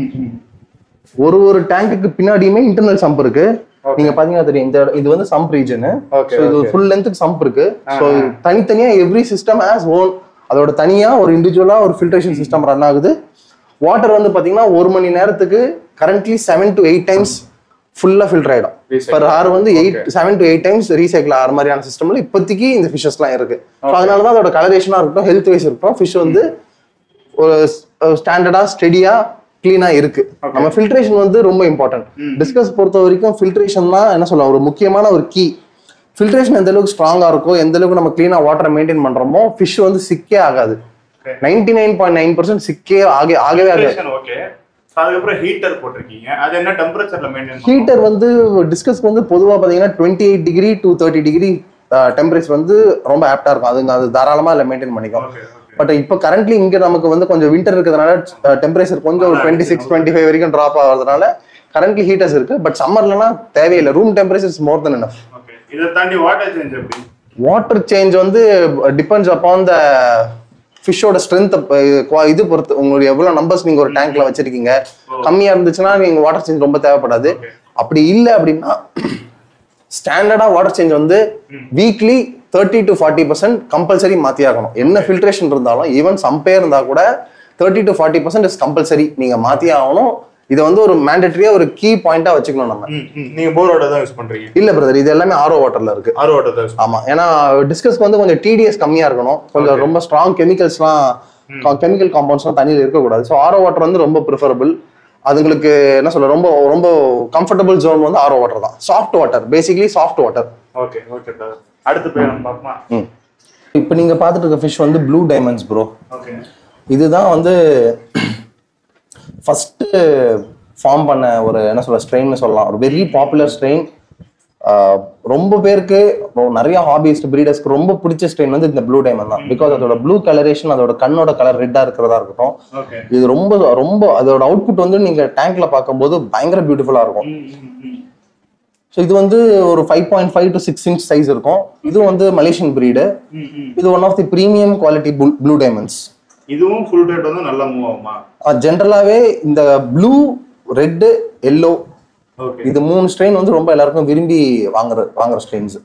ஒரு ஒரு டேங்குக்கு பின்னாடியுமே இன்டர்னல் சம்ப் இருக்கு நீங்க பாத்தீங்கன்னா தெரியும் இந்த இது வந்து சம்ப் ரீஜன் Okay, இது ஃபுல் லென்த்துக்கு சம்ப் இருக்கு ஸோ தனித்தனியா எவ்ரி சிஸ்டம் ஹேஸ் ஓன் அதோட தனியா ஒரு இண்டிவிஜுவலா ஒரு ஃபில்ட்ரேஷன் சிஸ்டம் ரன் ஆகுது வாட்டர் வந்து பாத்தீங்கன்னா ஒரு மணி நேரத்துக்கு currently seven to eight times ஃபுல்லா ஃபில்டர் ஆயிடும் Recycle. பர் ஹவர் வந்து eight seven to eight times recycle ஆகிற மாதிரியான சிஸ்டம்ல இப்போதைக்கு இந்த ஃபிஷஸ்லாம் இருக்கு ஸோ அதனால தான் அதோட கலரேஷனா இருக்கட்டும் ஹெல்த் வைஸ் இருக்கட்டும் ஃபிஷ் வந்து ஒரு ஸ்டாண்டர்டா ஸ்டெடியா கிளீனா இருக்கு நம்ம ஃபில்ட்ரேஷன் வந்து ரொம்ப இம்பார்ட்டன்ட் டிஸ்கஸ் பொறுத்த வரைக்கும் ஃபில்ட்ரேஷன் தான் என்ன சொல்ல ஒரு முக்கியமான ஒரு கீ ஃபில்ட்ரேஷன் எந்த அளவுக்கு ஸ்ட்ராங்கா இருக்கோ எந்த அளவுக்கு நம்ம கிளீனா வாட்டரை மெயின்டைன் பண்றோமோ ஃபிஷ் வந்து சிக்கே ஆகாது Okay. Ninety nine point nine percent சிக்கே ஆகவே ஆகவே ஆகாது ஓகே அதுக்கப்புறம் ஹீட்டர் போட்டிருக்கீங்க அது என்ன டெம்பரேச்சர்ல மெயின்டைன் ஹீட்டர் வந்து டிஸ்கஸ்க்கு வந்து பொதுவாக பார்த்தீங்கன்னா twenty eight degree to thirty degree temperature வந்து ரொம்ப ஆப்டா இருக்கும் அதுங்க அது தாராளமா அதில் மெயின்டைன் பண்ணிக்கும் ஓகே ஓகே பட் இப்போ கரண்ட்லி இங்க நமக்கு வந்து கொஞ்சம் வின்டர் இருக்கிறதுனால டெம்பரேச்சர் கொஞ்சம் ஒரு டுவெண்ட்டி சிக்ஸ் டுவெண்ட்டி ஃபைவ் வரைக்கும் ட்ராப் ஆகிறதுனால கரண்ட்லி ஹீட்டர்ஸ் இருக்கு பட் சம்மர்லனா தேவையில்லை room temperature is more than enough okay இதை தாண்டி வாட்டர் சேஞ்ச் எப்படி வாட்டர் சேஞ்ச் வந்து டிபெண்ட்ஸ் அப்பான் த ஃபிஷ்ஷோட ஸ்ட்ரென்த் இது பொறுத்து உங்களுடைய எவ்வளவு நம்பர்ஸ் நீங்க ஒரு டேங்க்ல வச்சிருக்கீங்க கம்மியா இருந்துச்சுன்னா நீங்க வாட்டர் சேஞ்ச் ரொம்ப தேவைப்படாது அப்படி இல்லை அப்படின்னா ஸ்டாண்டர்டா வாட்டர் சேஞ்ச் வந்து weekly thirty to forty percent compulsory மாத்தி ஆகணும் என்ன ஃபில்ட்ரேஷன் இருந்தாலும் ஈவன் சம்பே இருந்தா கூட thirty to forty percent is compulsory நீங்க மாத்தி ஆகணும் இதை வந்து ஒரு மேண்டட்டரியா ஒரு கீ பாயிண்டா வச்சுக்கணும் நம்ம நீங்க போரோட தான் யூஸ் பண்றீங்க இல்ல பிரதர் இது எல்லாமே ஆரோ வாட்டர்ல இருக்கு ஆரோ வாட்டர் தான் யூஸ் ஆமா ஏன்னா டிஸ்கஸ்க்கு வந்து கொஞ்சம் டிடிஎஸ் கம்மியா இருக்கணும் கொஞ்சம் ரொம்ப ஸ்ட்ராங் கெமிக்கல்ஸ்லாம் கெமிக்கல் காம்பவுண்ட்ஸ்லாம் தண்ணியில் இருக்கக்கூடாது ஸோ ஆரோ வாட்டர் வந்து ரொம்ப ப்ரிஃபரபிள் அதுங்களுக்கு என்ன சொல்ல ரொம்ப ரொம்ப கம்ஃபர்டபுள் ஜோன் வந்து ஆரோ வாட்டர் தான் soft water basically soft water okay okay sir அடுத்து போய் நம்ம பார்ப்போமா இப்போ நீங்க பார்த்துட்டு இருக்க ஃபிஷ் வந்து ப்ளூ டைமண்ட்ஸ் ப்ரோ ஓகே இதுதான் வந்து ஃபர்ஸ்ட் ஃபார்ம் பண்ண ஒரு என்ன சொல்ல ஸ்ட்ரெயின்னு சொல்லலாம் ஒரு வெரி பாப்புலர் ஸ்ட்ரெயின் ரொம்ப பேருக்கு ரொ- நிறைய ஹாபிஸ்ட் பிரீடர்ஸ்க்கு ரொம்ப பிடிச்ச ஸ்ட்ரெயின் வந்து இந்த ப்ளூ டைமண்ட் தான் பிகாஸ் அதோட ப்ளூ கலரேஷன் அதோட கண்ணோட கலர் ரெட்டா இருக்கிறதா இருக்கட்டும் ஓகே இது ரொம்ப ரொம்ப அதோட அவுட்புட் வந்து நீங்க டேங்க்ல பார்க்கும்போது பயங்கர பியூட்டிஃபுல்லா இருக்கும் ஸோ இது வந்து ஒரு five point five to six inch size இருக்கும் இது வந்து மலேசியன் பிரீடு இது one of the premium quality blue diamonds இதுவும் ஃபுல் ரேட் வந்து நல்லா மூவ் ஆகுமா ஜென்ரலாகவே இந்த ப்ளூ ரெட்டு எல்லோ ஓகே இது மூணு ஸ்ட்ரெயின் வந்து ரொம்ப எல்லாருக்கும் விரும்பி வாங்குற வாங்குற ஸ்ட்ரெயின்ஸ்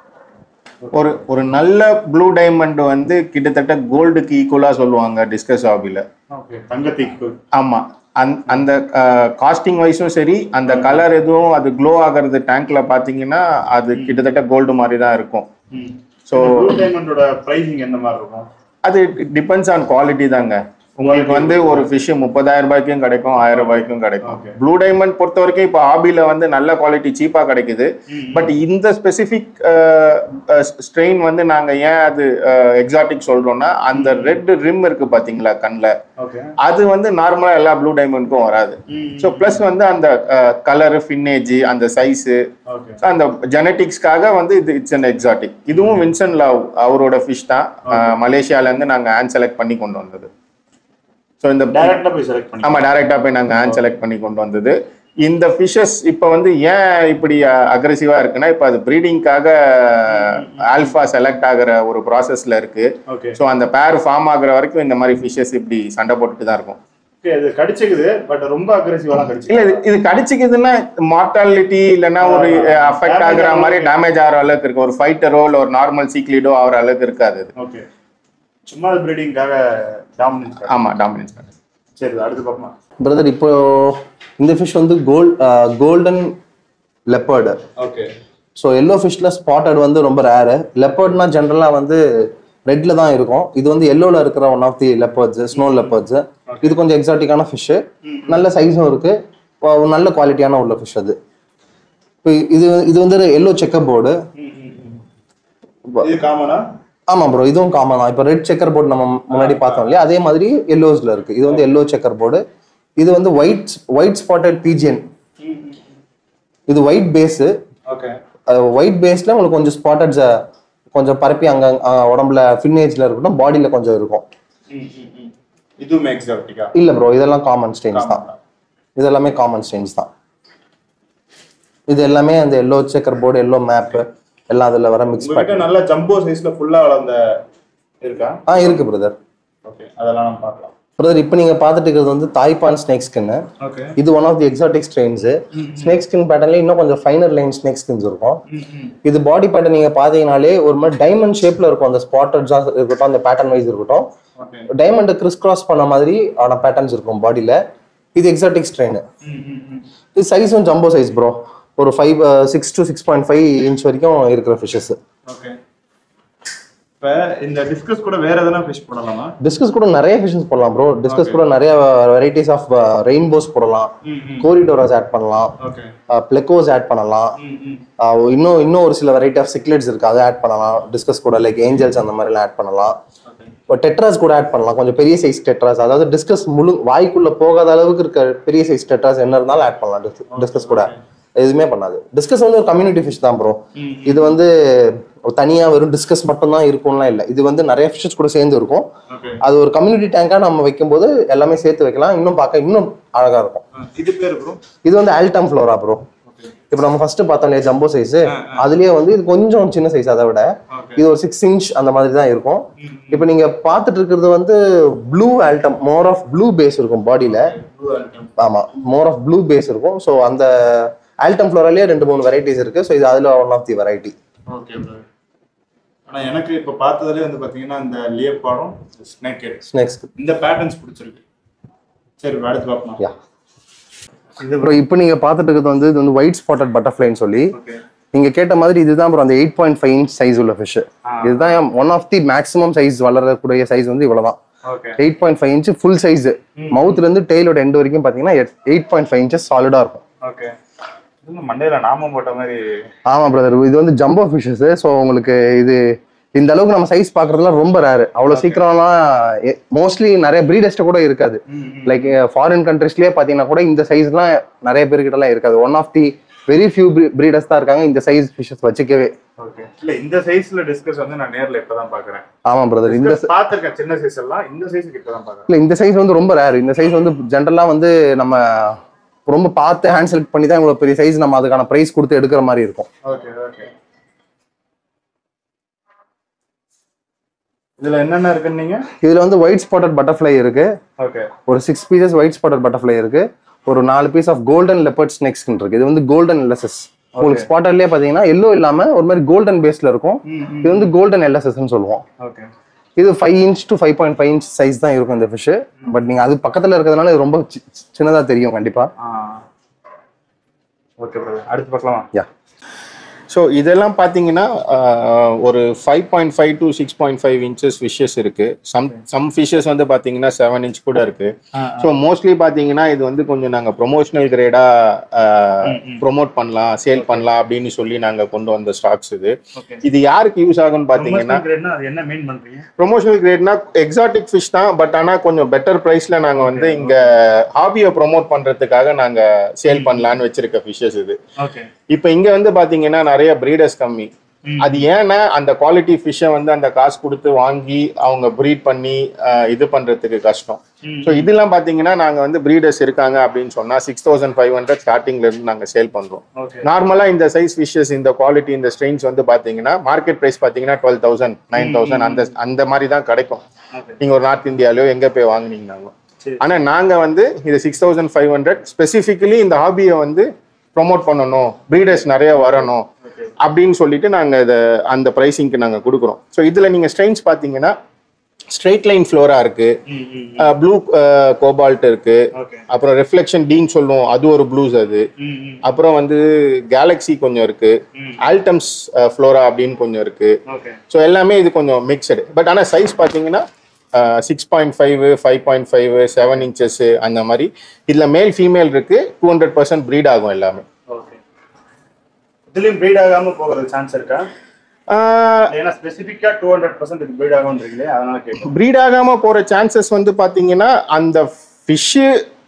ஒரு ஒரு நல்ல ப்ளூ டைமண்ட் வந்து கிட்டத்தட்ட கோல்டுக்கு ஈக்குவலா சொல்லுவாங்க டிஸ்கஸ் ஹாபில ஓகே தங்கத்திக்கு ஆமா அந் அந்த காஸ்டிங் வைஸும் சரி அந்த கலர் எதுவும் அது க்ளோ ஆகிறது டேங்க்ல பாத்தீங்கன்னா அது கிட்டத்தட்ட கோல்டு மாதிரி தான் இருக்கும் ஸோ ப்ளூ டைமண்டோட ப்ரைசிங் எந்த மாதிரி இருக்கும் அது டிபெண்ட்ஸ் ஆன் குவாலிட்டி தாங்க உங்களுக்கு வந்து ஒரு ஃபிஷ் முப்பதாயிரம் ரூபாய்க்கும் கிடைக்கும் ஆயிரம் ரூபாய்க்கும் கிடைக்கும் Okay. ப்ளூ டைமண்ட் பொறுத்த வரைக்கும் இப்போ ஹாபில வந்து நல்ல குவாலிட்டி சீப்பா கிடைக்குது பட் இந்த ஸ்பெசிஃபிக் ஸ்ட்ரெயின் வந்து நாங்க ஏன் அது எக்ஸாட்டிக் சொல்றோம்னா அந்த ரெட் ரிம் இருக்கு பாத்தீங்களா கண்ணில் ஓகே அது வந்து நார்மலா எல்லா ப்ளூ டைமண்ட்க்கும் வராது ஸோ ப்ளஸ் வந்து அந்த கலர் ஃபின்னேஜ் அந்த சைஸு ஓகே அந்த ஜெனட்டிக்ஸ்க்காக வந்து இது இட்ஸ் அன் எக்ஸாட்டிக் இதுவும் வின்சன் லவ் அவரோட ஃபிஷ் தான் அஹ், மலேசியால இருந்து நாங்க ஹேண்ட் செலக்ட் பண்ணி கொண்டு வந்தது ஸோ இந்த டேரக்டா போய் செலக்ட் பண்ணி ஆமா டைரக்டா போய் நாங்க ஹேண்ட் செலக்ட் பண்ணி கொண்டு வந்தது இந்த ஃபிஷஸ் இப்போ வந்து ஏன் இப்படி அக்ரெசிவா இருக்குன்னா இப்போ அது ப்ரீடிங்காக ஆல்ஃபா செலக்ட் ஆகிற ஒரு ப்ராசஸ்ல இருக்கு ஓகே ஸோ அந்த பேர் ஃபார்ம் ஆகுற வரைக்கும் இந்த மாதிரி ஃபிஷஸ் இப்படி சண்டை போட்டுட்டு தான் இருக்கும் ஓகே இது கடிச்சுக்குது பட் ரொம்ப அக்ரெசிவாலாம் கடிச்சு இல்ல இது இது கடிச்சிக்குதுன்னா மார்டாலிட்டி இல்லைன்னா ஒரு அஃபெக்ட் ஆகுற மாதிரி டேமேஜ் ஆகிற அளவுக்கு இருக்கு ஒரு ஃபைட்டரோ இல்லை ஒரு நார்மல் சீக்லீடோ ஆகிற அளவுக்கு இருக்காது இது ஓகே சும்மா ப்ரீடிங்காக டாமினன்ஸ் ஆமா டாமினன்ஸ் சரி இது அடுத்து பார்க்கலாம் பிரதர் இப்போ இந்த ஃபிஷ் வந்து gold golden leopard okay so yellow ஃபிஷ்ல ஸ்பாட்டட் வந்து ரொம்ப ரேரு லெப்பர்ட்னா ஜென்ரலாக வந்து ரெட்ல தான் இருக்கும் இது வந்து எல்லோல இருக்கிற one of the leopards snow leopards இது கொஞ்சம் எக்ஸாட்டிக்கான ஃபிஷ்ஷு நல்ல சைஸும் இருக்கு அஹ் நல்ல குவாலிட்டியான உள்ள ஃபிஷ் அது இப்போ இது இது வந்து எல்லோ செக்கப் போர்டு இது காமனா ஆமாம் ப்ரோ இதுவும் காமன் தான் இப்போ ரெட் செக்கர் போர்டு நம்ம முன்னாடி பார்த்தோம் இல்லையா அதே மாதிரி எல்லோஸ்ல இருக்கு இது வந்து எல்லோ செக்கர் போர்டு இது வந்து ஒயிட் ஒயிட் ஸ்பாட்டட் பீஜியன் இது ஒயிட் பேஸு ஓகே ஒயிட் பேஸ்ல உங்களுக்கு கொஞ்சம் ஸ்பாட்டட்ஸ் கொஞ்சம் பரப்பி அங்க அஹ், உடம்புல ஃபின்னேஜ்ல இருக்கட்டும் பாடியில கொஞ்சம் இருக்கும் இதுவும் எக்ஸாட்டிக்கா இல்ல ப்ரோ இதெல்லாம் காமன் ஸ்டெயின்ஸ் தான் இது எல்லாமே காமன் ஸ்டெயின்ஸ் தான் இது எல்லாமே அந்த yellow checker board yellow map எல்லாம் அதுல வர மிக்ஸ் பண்ணி உங்ககிட்ட நல்ல ஜம்போ சைஸ்ல ஃபுல்லா வளர்ந்த இருக்கா ஆ இருக்கு பிரதர் ஓகே அதெல்லாம் நம்ம பார்க்கலாம் பிரதர் இப்போ நீங்க பார்த்துட்டு இருக்கிறது வந்து தாய்பான் ஸ்னேக் ஸ்கின்னு ஓகே இது one of the exotic strains snake skin பேட்டர்ன்ல இன்னும் கொஞ்சம் ஃபைனர் லைன் ஸ்னேக் ஸ்கின்ஸ் இருக்கும் இது பாடி பேட்டர்ன் நீங்க பாத்தீங்கனாலே ஒரு மாதிரி டைமண்ட் ஷேப்ல இருக்கும் அந்த ஸ்பாட்டட்ஸா இருக்கட்டும் அந்த பேட்டர்ன் வைஸ் இருக்கட்டும் ஓகே டைமண்ட் கிறிஸ் கிராஸ் பண்ண மாதிரி ஆன பேட்டர்ன்ஸ் இருக்கும் பாடியில இது எக்ஸாட்டிக் ஸ்ட்ரெயின் இது சைஸும் ஜம்போ சைஸ் ப்ரோ ஒரு five six to six point five inch வரைக்கும் இருக்கிற ஃபிஷஸ் ஓகே இப்போ இந்த டிஸ்கஸ் கூட வேற எதனா ஃபிஷ் போடலாமா டிஸ்கஸ் கூட நிறைய ஃபிஷஸ் போடலாம் ப்ரோ டிஸ்கஸ் கூட நிறைய வெரைட்டிஸ் ஆஃப் ரெயின்போஸ் போடலாம் கோரிடோராஸ் ஆட் பண்ணலாம் ஓகே பிளெக்கோஸ் ஆட் பண்ணலாம் ஆஹ் இன்னும் இன்னும் ஒரு சில வெரைட்டி ஆஃப் சிக்லெட்ஸ் இருக்கு அதை ஆட் பண்ணலாம் டிஸ்கஸ் கூட லைக் ஏஞ்சல்ஸ் அந்த மாதிரிலாம் ஆட் பண்ணலாம் இப்போ டெட்ராஸ் கூட ஆட் பண்ணலாம் கொஞ்சம் பெரிய சைஸ் டெட்ராஸ் அதாவது டிஸ்கஸ் முழு வாய்க்குள்ள போகாத அளவுக்கு இருக்க பெரிய சைஸ் டெட்ராஸ் என்ன இருந்தாலும் ஆட் பண்ணலாம் டிஸ்கஸ் கூட எதுவுமே பண்ணாது டிஸ்கஸ் வந்து ஒரு கம்யூனிட்டி ஃபிஷ் தான் ப்ரோ இது வந்து தனியா வெறும் டிஸ்கஸ் மட்டும் தான் இருக்கும்லாம் இல்லை இது வந்து நிறைய ஃபிஷஸ் கூட சேர்ந்து இருக்கும் ஓகே அது ஒரு கம்யூனிட்டி டேங்கா நம்ம வைக்கும்போது எல்லாமே சேர்த்து வைக்கலாம் இன்னும் பார்க்க இன்னும் அழகா இருக்கும் இது பேர் ப்ரோ இது வந்து ஆல்டம் ஃப்ளோரா ப்ரோ ஓகே இப்போ நம்ம ஃபர்ஸ்ட் பார்த்தோம் இல்லையா ஜம்போ சைஸ் அதுலயே வந்து இது கொஞ்சம் சின்ன சைஸ் அதை விட ஓகே இது ஒரு சிக்ஸ் இன்ச் அந்த மாதிரி தான் இருக்கும் இப்போ நீங்க பார்த்துட்டு இருக்கிறது வந்து blue altum more of blue base இருக்கும் பாடியில ப்ளூ ஐட்டம் ஆமா மோர் ஆஃப் ப்ளூ பேஸ் இருக்கும் ஸோ அந்த ஆல்டம் ஃப்ளோராலேயே ரெண்டு மூணு வெரைட்டிஸ் இருக்கு ஸோ இது அதுல one of the variety okay bro ஆனா எனக்கு இப்போ பார்த்ததுலேயே வந்து பார்த்தீங்கன்னா இந்த லியப்பாடும் ஸ்னேக் ஸ்னேக்ஸ் இந்த பேட்டர்ன்ஸ் பிடிச்சிருக்கு சரி அடுத்து பார்க்கலாம் யா இது ப்ரோ இப்போ நீங்க பார்த்துட்டு இருக்கிறது வந்து இது வந்து ஒயிட் ஸ்பாட்டட் பட்டர்ஃப்ளைன்னு சொல்லி ஓகே நீங்க கேட்ட மாதிரி இதுதான் ப்ரோ அந்த eight point five inch size உள்ள ஃபிஷ் இதுதான் one of the maximum size வளரக்கூடிய சைஸ் வந்து இவ்வளவுதான் okay eight point five inch full size மவுத்ல இருந்து டெய்லோட எண்ட் வரைக்கும் பாத்தீங்கன்னா எயிட் பாயிண்ட் ஃபைவ் இன்ச்சஸ் சாலிடா இருக்கும் ஓகே இது மண்டையில நாமம் போட்ட மாதிரி ஆமா பிரதர் இது வந்து ஜம்போ ஃபிஷஸ் ஸோ உங்களுக்கு இது இந்த அளவுக்கு நம்ம சைஸ் பாக்குறதுலாம் ரொம்ப ரேரு அவ்வளவு சீக்கிரம்லாம் மோஸ்ட்லி நிறைய பிரீடஸ்ட் கூட இருக்காது லைக் ஃபாரின் கண்ட்ரீஸ்லயே பாத்தீங்கன்னா கூட இந்த சைஸ்லாம் நிறைய பேர்கிட்டலாம் இருக்காது one of the very few breeders தான் இருக்காங்க இந்த சைஸ் ஃபிஷஸ் வச்சுக்கவே ஓகே இல்ல இந்த சைஸ்ல டிஸ்கஸ் வந்து நான் நேர்ல இப்பதான் பாக்குறேன் ஆமா பிரதர் இந்த பாத்திருக்கேன் சின்ன சைஸ் எல்லாம் இந்த சைஸ்க்கு இப்பதான் பாக்குறேன் இல்ல இந்த சைஸ் வந்து ரொம்ப ரேர் இந்த சைஸ் வந்து ஜென்ரலா வந்து நம்ம ரொம்ப பார்த்து ஹேண்ட் செலக்ட் பண்ணி தான் இவ்வளவு பெரிய சைஸ் நம்ம அதுக்கான பிரைஸ் கொடுத்து எடுக்கிற மாதிரி இருக்கும் ஓகே ஓகே இதுல என்னென்ன இருக்குன்னு நீங்க இதுல வந்து ஒயிட் ஸ்பாட்டட் பட்டர்ஃப்ளை இருக்கு ஓகே ஒரு six pieces white spotted butterfly இருக்கு ஒரு நாலு piece of golden leopard snakes இருக்கு இது வந்து கோல்டன் எல்எஸ்எஸ் உங்களுக்கு ஸ்பாட்டர்லயே பாத்தீங்கன்னா எல்லோ இல்லாம ஒரு மாதிரி கோல்டன் பேஸ்ல இருக்கும் இது வந்து கோல்டன் எல்எஸ்எஸ்ன்னு சொல்லுவோம் ஓகே இது five inch to five point five inch size தான் இருக்கும் இந்த ஃபிஷ் பட் நீங்க அது பக்கத்துல இருக்கிறதுனால இது ரொம்ப சி- சி- சின்னதா தெரியும் கண்டிப்பா ஓகே பிரதர் அடுத்து பார்க்கலாமா யா ஸோ இதெல்லாம் பார்த்தீங்கன்னா ஆஹ், ஒரு five point five to six point five inches fishes இருக்கு சம் சம் ஃபிஷ்ஷஸ் வந்து பார்த்தீங்கன்னா செவன் இன்ச் கூட இருக்கு ஸோ மோஸ்ட்லி பார்த்தீங்கன்னா இது வந்து கொஞ்சம் நாங்கள் ப்ரொமோஷனல் கிரேடாக ப்ரொமோட் பண்ணலாம் சேல் பண்ணலாம் அப்படின்னு சொல்லி நாங்கள் கொண்டு வந்த ஸ்டாக்ஸ் இது ஓகே இது யாருக்கு யூஸ் ஆகும்னு பார்த்தீங்கன்னா கிரேட்னா அது என்ன மீன் பண்றீங்க ப்ரொமோஷனல் கிரேட்னா எக்ஸாட்டிக் ஃபிஷ் தான் பட் ஆனால் கொஞ்சம் பெட்டர் ப்ரைஸில் நாங்கள் வந்து இங்கே ஹாபியை ப்ரோமோட் பண்ணுறதுக்காக நாங்கள் சேல் பண்ணலான்னு வச்சிருக்க ஃபிஷ்ஷஸ் இது ஓகே இப்போ இங்க வந்து பாத்தீங்கன்னா நிறைய பிரீடர்ஸ் கம்மி அது ஏன்னா அந்த குவாலிட்டி ஃபிஷ்ஷை வந்து அந்த காசு கொடுத்து வாங்கி அவங்க ப்ரீட் பண்ணி அஹ், இது பண்றதுக்கு கஷ்டம் ஸோ இதெல்லாம் பார்த்தீங்கன்னா நாங்கள் வந்து ப்ரீடர்ஸ் இருக்காங்க அப்படின்னு சொன்னால் சிக்ஸ் தௌசண்ட் ஃபைவ் ஹண்ட்ரட் ஸ்டார்டிங்ல இருந்து நாங்கள் சேல் பண்ணுறோம் ஓகே நார்மலாக இந்த சைஸ் ஃபிஷஸ் இந்த குவாலிட்டி இந்த ஸ்ட்ரெயின்ஸ் வந்து பார்த்தீங்கன்னா மார்க்கெட் ப்ரைஸ் பார்த்தீங்கன்னா டுவெல் தௌசண்ட் நைன் தௌசண்ட் அந்த அந்த மாதிரி தான் கிடைக்கும் ஓகே நீங்கள் ஒரு நார்த் இந்தியாலயோ எங்கே போய் வாங்குனீங்கனாலும் சரி. ஆனால் நாங்கள் வந்து இது six thousand five hundred specifically இந்த ஹாபியை வந்து ப்ரொமோட் பண்ணணும் ப்ரீடர்ஸ் நிறைய வரணும் அப்படின்னு சொல்லிட்டு நாங்கள் இதை அந்த ப்ரைஸிங்க்கு நாங்கள் கொடுக்குறோம் ஸோ இதில் நீங்கள் ஸ்ட்ரெயின்ஸ் பார்த்தீங்கன்னா ஸ்ட்ரெயிட் லைன் ஃப்ளோரா இருக்கு ம் ம் ப்ளூ கோபால்ட் இருக்கு ஓகே அப்புறம் ரிஃப்ளெக்ஷன் டீன் சொல்லுவோம் அது ஒரு ப்ளூஸ் அது ம் ம் அப்புறம் வந்து கேலக்ஸி கொஞ்சம் இருக்கு ஆல்டம்ஸ் ஃப்ளோரா அப்படின்னு கொஞ்சம் இருக்கு ஓகே ஸோ எல்லாமே இது கொஞ்சம் மிக்சடு பட் ஆனால் சைஸ் பார்த்தீங்கன்னா six point five five point five seven inches அந்த மாதிரி இதில் மேல் ஃபீமேல் இருக்கு டூ ஹண்ட்ரட் பர்சன்ட் ப்ரீட் ஆகும் எல்லாமே ஓகே இதுலயும் ப்ரீட் ஆகாம போகிற சான்ஸ் இருக்கா ஏன்னா ஸ்பெசிஃபிக்கா டூ ஹண்ட்ரட் பர்சன்ட் இது ப்ரீட் ஆகும்ன்றீங்களே அதனால கேட்கும் ப்ரீட் ஆகாம போற சான்சஸ் வந்து பாத்தீங்கன்னா அந்த ஃபிஷ்ஷு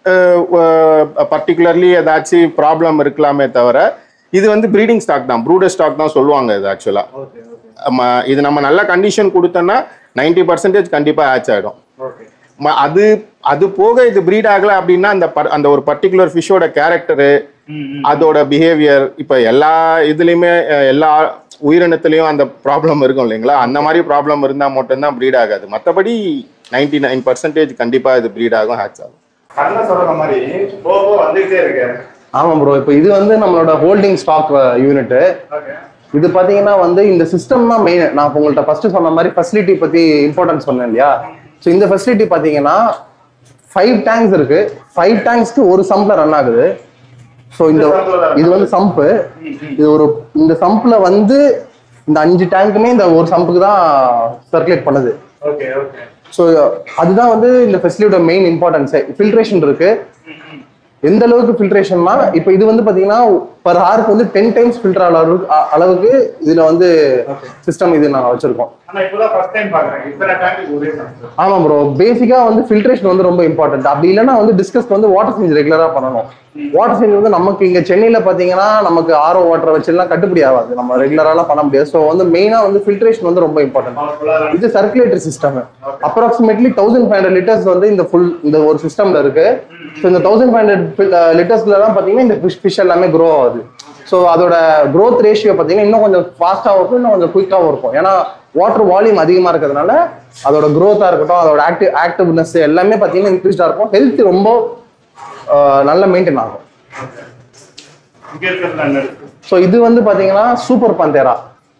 பர்டிகுலர்லி ஏதாச்சும் ப்ராப்ளம் இருக்கலாமே தவிர இது வந்து ப்ரீடிங் ஸ்டாக் தான் ப்ரூடர் ஸ்டாக் தான் சொல்லுவாங்க இது ஆக்சுவலா ஓகே ஓகே இது நம்ம நல்ல கண்டிஷன் கொடுத்தோம்னா நைன்டி பர்சன்டேஜ் கண்டிப்பா ஆச் ஆயிடும் ஓகே ம- அது அது போக இது ப்ரீட் ஆகல அப்படின்னா அந்த per- அந்த ஒரு பர்டிகுலர் ஃபிஷ்ஷோட கேரக்டரு ம் ம் அதோட பிஹேவியர் இப்போ எல்லா இதுலயுமே அஹ், எல்லா உயிரினத்துலயும் அந்த ப்ராப்ளம் இருக்கும் இல்லைங்களா அந்த மாதிரி ப்ராப்ளம் இருந்தா மட்டும்தான் ப்ரீட் ஆகாது மற்றபடி நைன்டி நைன் பர்சன்டேஜ் கண்டிப்பா இது ப்ரீட் ஆகும் ஹேட்ச் ஆகும் கண்ண சொல்ற மாதிரி போக போக வந்துகிட்டே இருக்கு ஆமாம் ப்ரோ இப்போ இது வந்து நம்மளோட ஹோல்டிங் ஸ்டாக் யூனிட் ஓகே இது பார்த்தீங்கன்னா வந்து இந்த சிஸ்டம் தான் மெயின் நான் இப்போ உங்கள்கிட்ட ஃபர்ஸ்ட் சொன்ன மாதிரி ஃபெசிலிட்டி பற்றி இம்பார்ட்டன்ஸ் சொன்னேன் இல்லையா ஸோ இந்த ஃபெசிலிட்டி பார்த்தீங்கன்னா ஃபைவ் டேங்க்ஸ் இருக்கு ஃபைவ் டேங்க்ஸ்க்கு ஒரு சம்ப்ல ரன் ஆகுது ஸோ இந்த இது வந்து சம்ப்பு இது ஒரு இந்த சம்ப்ல வந்து இந்த அஞ்சு டேங்க்குமே இந்த ஒரு சம்புக்கு தான் சர்க்குலேட் பண்ணுது ஓகே ஓகே ஸோ அதுதான் வந்து இந்த ஃபெசிலிட்டியோட மெயின் இம்பார்ட்டன்ஸே ஃபில்ட்ரேஷன் இருக்கு எந்த அளவுக்கு ஃபில்ட்ரேஷன்னா இப்போ இது வந்து பாத்தீங்கன்னா பர் ஹாருக்கு வந்து டென் டைம்ஸ் ஃபில்டர் அளவுக்கு அ- அளவுக்கு இதுல வந்து சிஸ்டம் இது நாங்க வச்சிருக்கோம் ஆனா இப்போதான் ஃபர்ஸ்ட் டைம் பாக்குறேன் இத்தனை டேங்க் ஒரே சான்ஸ் ஆமா ப்ரோ பேசிக்கா வந்து ஃபில்ட்ரேஷன் வந்து ரொம்ப இம்பார்ட்டன்ட் அப்படி இல்லைன்னா வந்து டிஸ்கஸ் வந்து வாட்டர் சேஞ்ச் ரெகுலரா பண்ணணும் வாட்டர் சேஞ்ச் வந்து நமக்கு இங்க சென்னையில பாத்தீங்கன்னா நமக்கு ஆரோ வாட்டர் வச்சுலாம் கட்டுப்படி ஆகாது நம்ம ரெகுலராலாம் பண்ண முடியாது ஸோ வந்து மெயினா வந்து ஃபில்ட்ரேஷன் வந்து ரொம்ப இம்பார்ட்டன்ட் இது circulatory system approximately thousand five hundred litres வந்து இந்த ஃபுல் இந்த ஒரு சிஸ்டம்ல இருக்கு ஸோ இந்த தௌசண்ட் ஃபைவ் ஹண்ட்ரட் லிட்டர்ஸ்ல தான் பாத்தீங்கன்னா இந்த ஃபிஷ் ஃபிஷ் எல்லாமே க்ரோ ஆகுது ஸோ அதோட growth ரேஷியோ பாத்தீங்கன்னா இன்னும் கொஞ்சம் ஃபாஸ்ட்டாகவும் இருக்கும் இன்னும் கொஞ்சம் குயிக்காகவும் இருக்கும் ஏன்னா வாட்டர் வால்யூம் அதிகமா இருக்கிறதுனால அதோட growth-ஆ இருக்கட்டும் அதோட ஆக்டிவ் ஆக்டிவ்னஸ் எல்லாமே பாத்தீங்கன்னா இன்க்ரீஸ்டா இருக்கும் ஹெல்த் ரொம்ப ஆஹ், நல்ல மெயின்டைன் ஆகும் இங்க இருக்கிறது என்ன இருக்கு ஸோ இது வந்து பாத்தீங்கன்னா சூப்பர் பாந்தேரா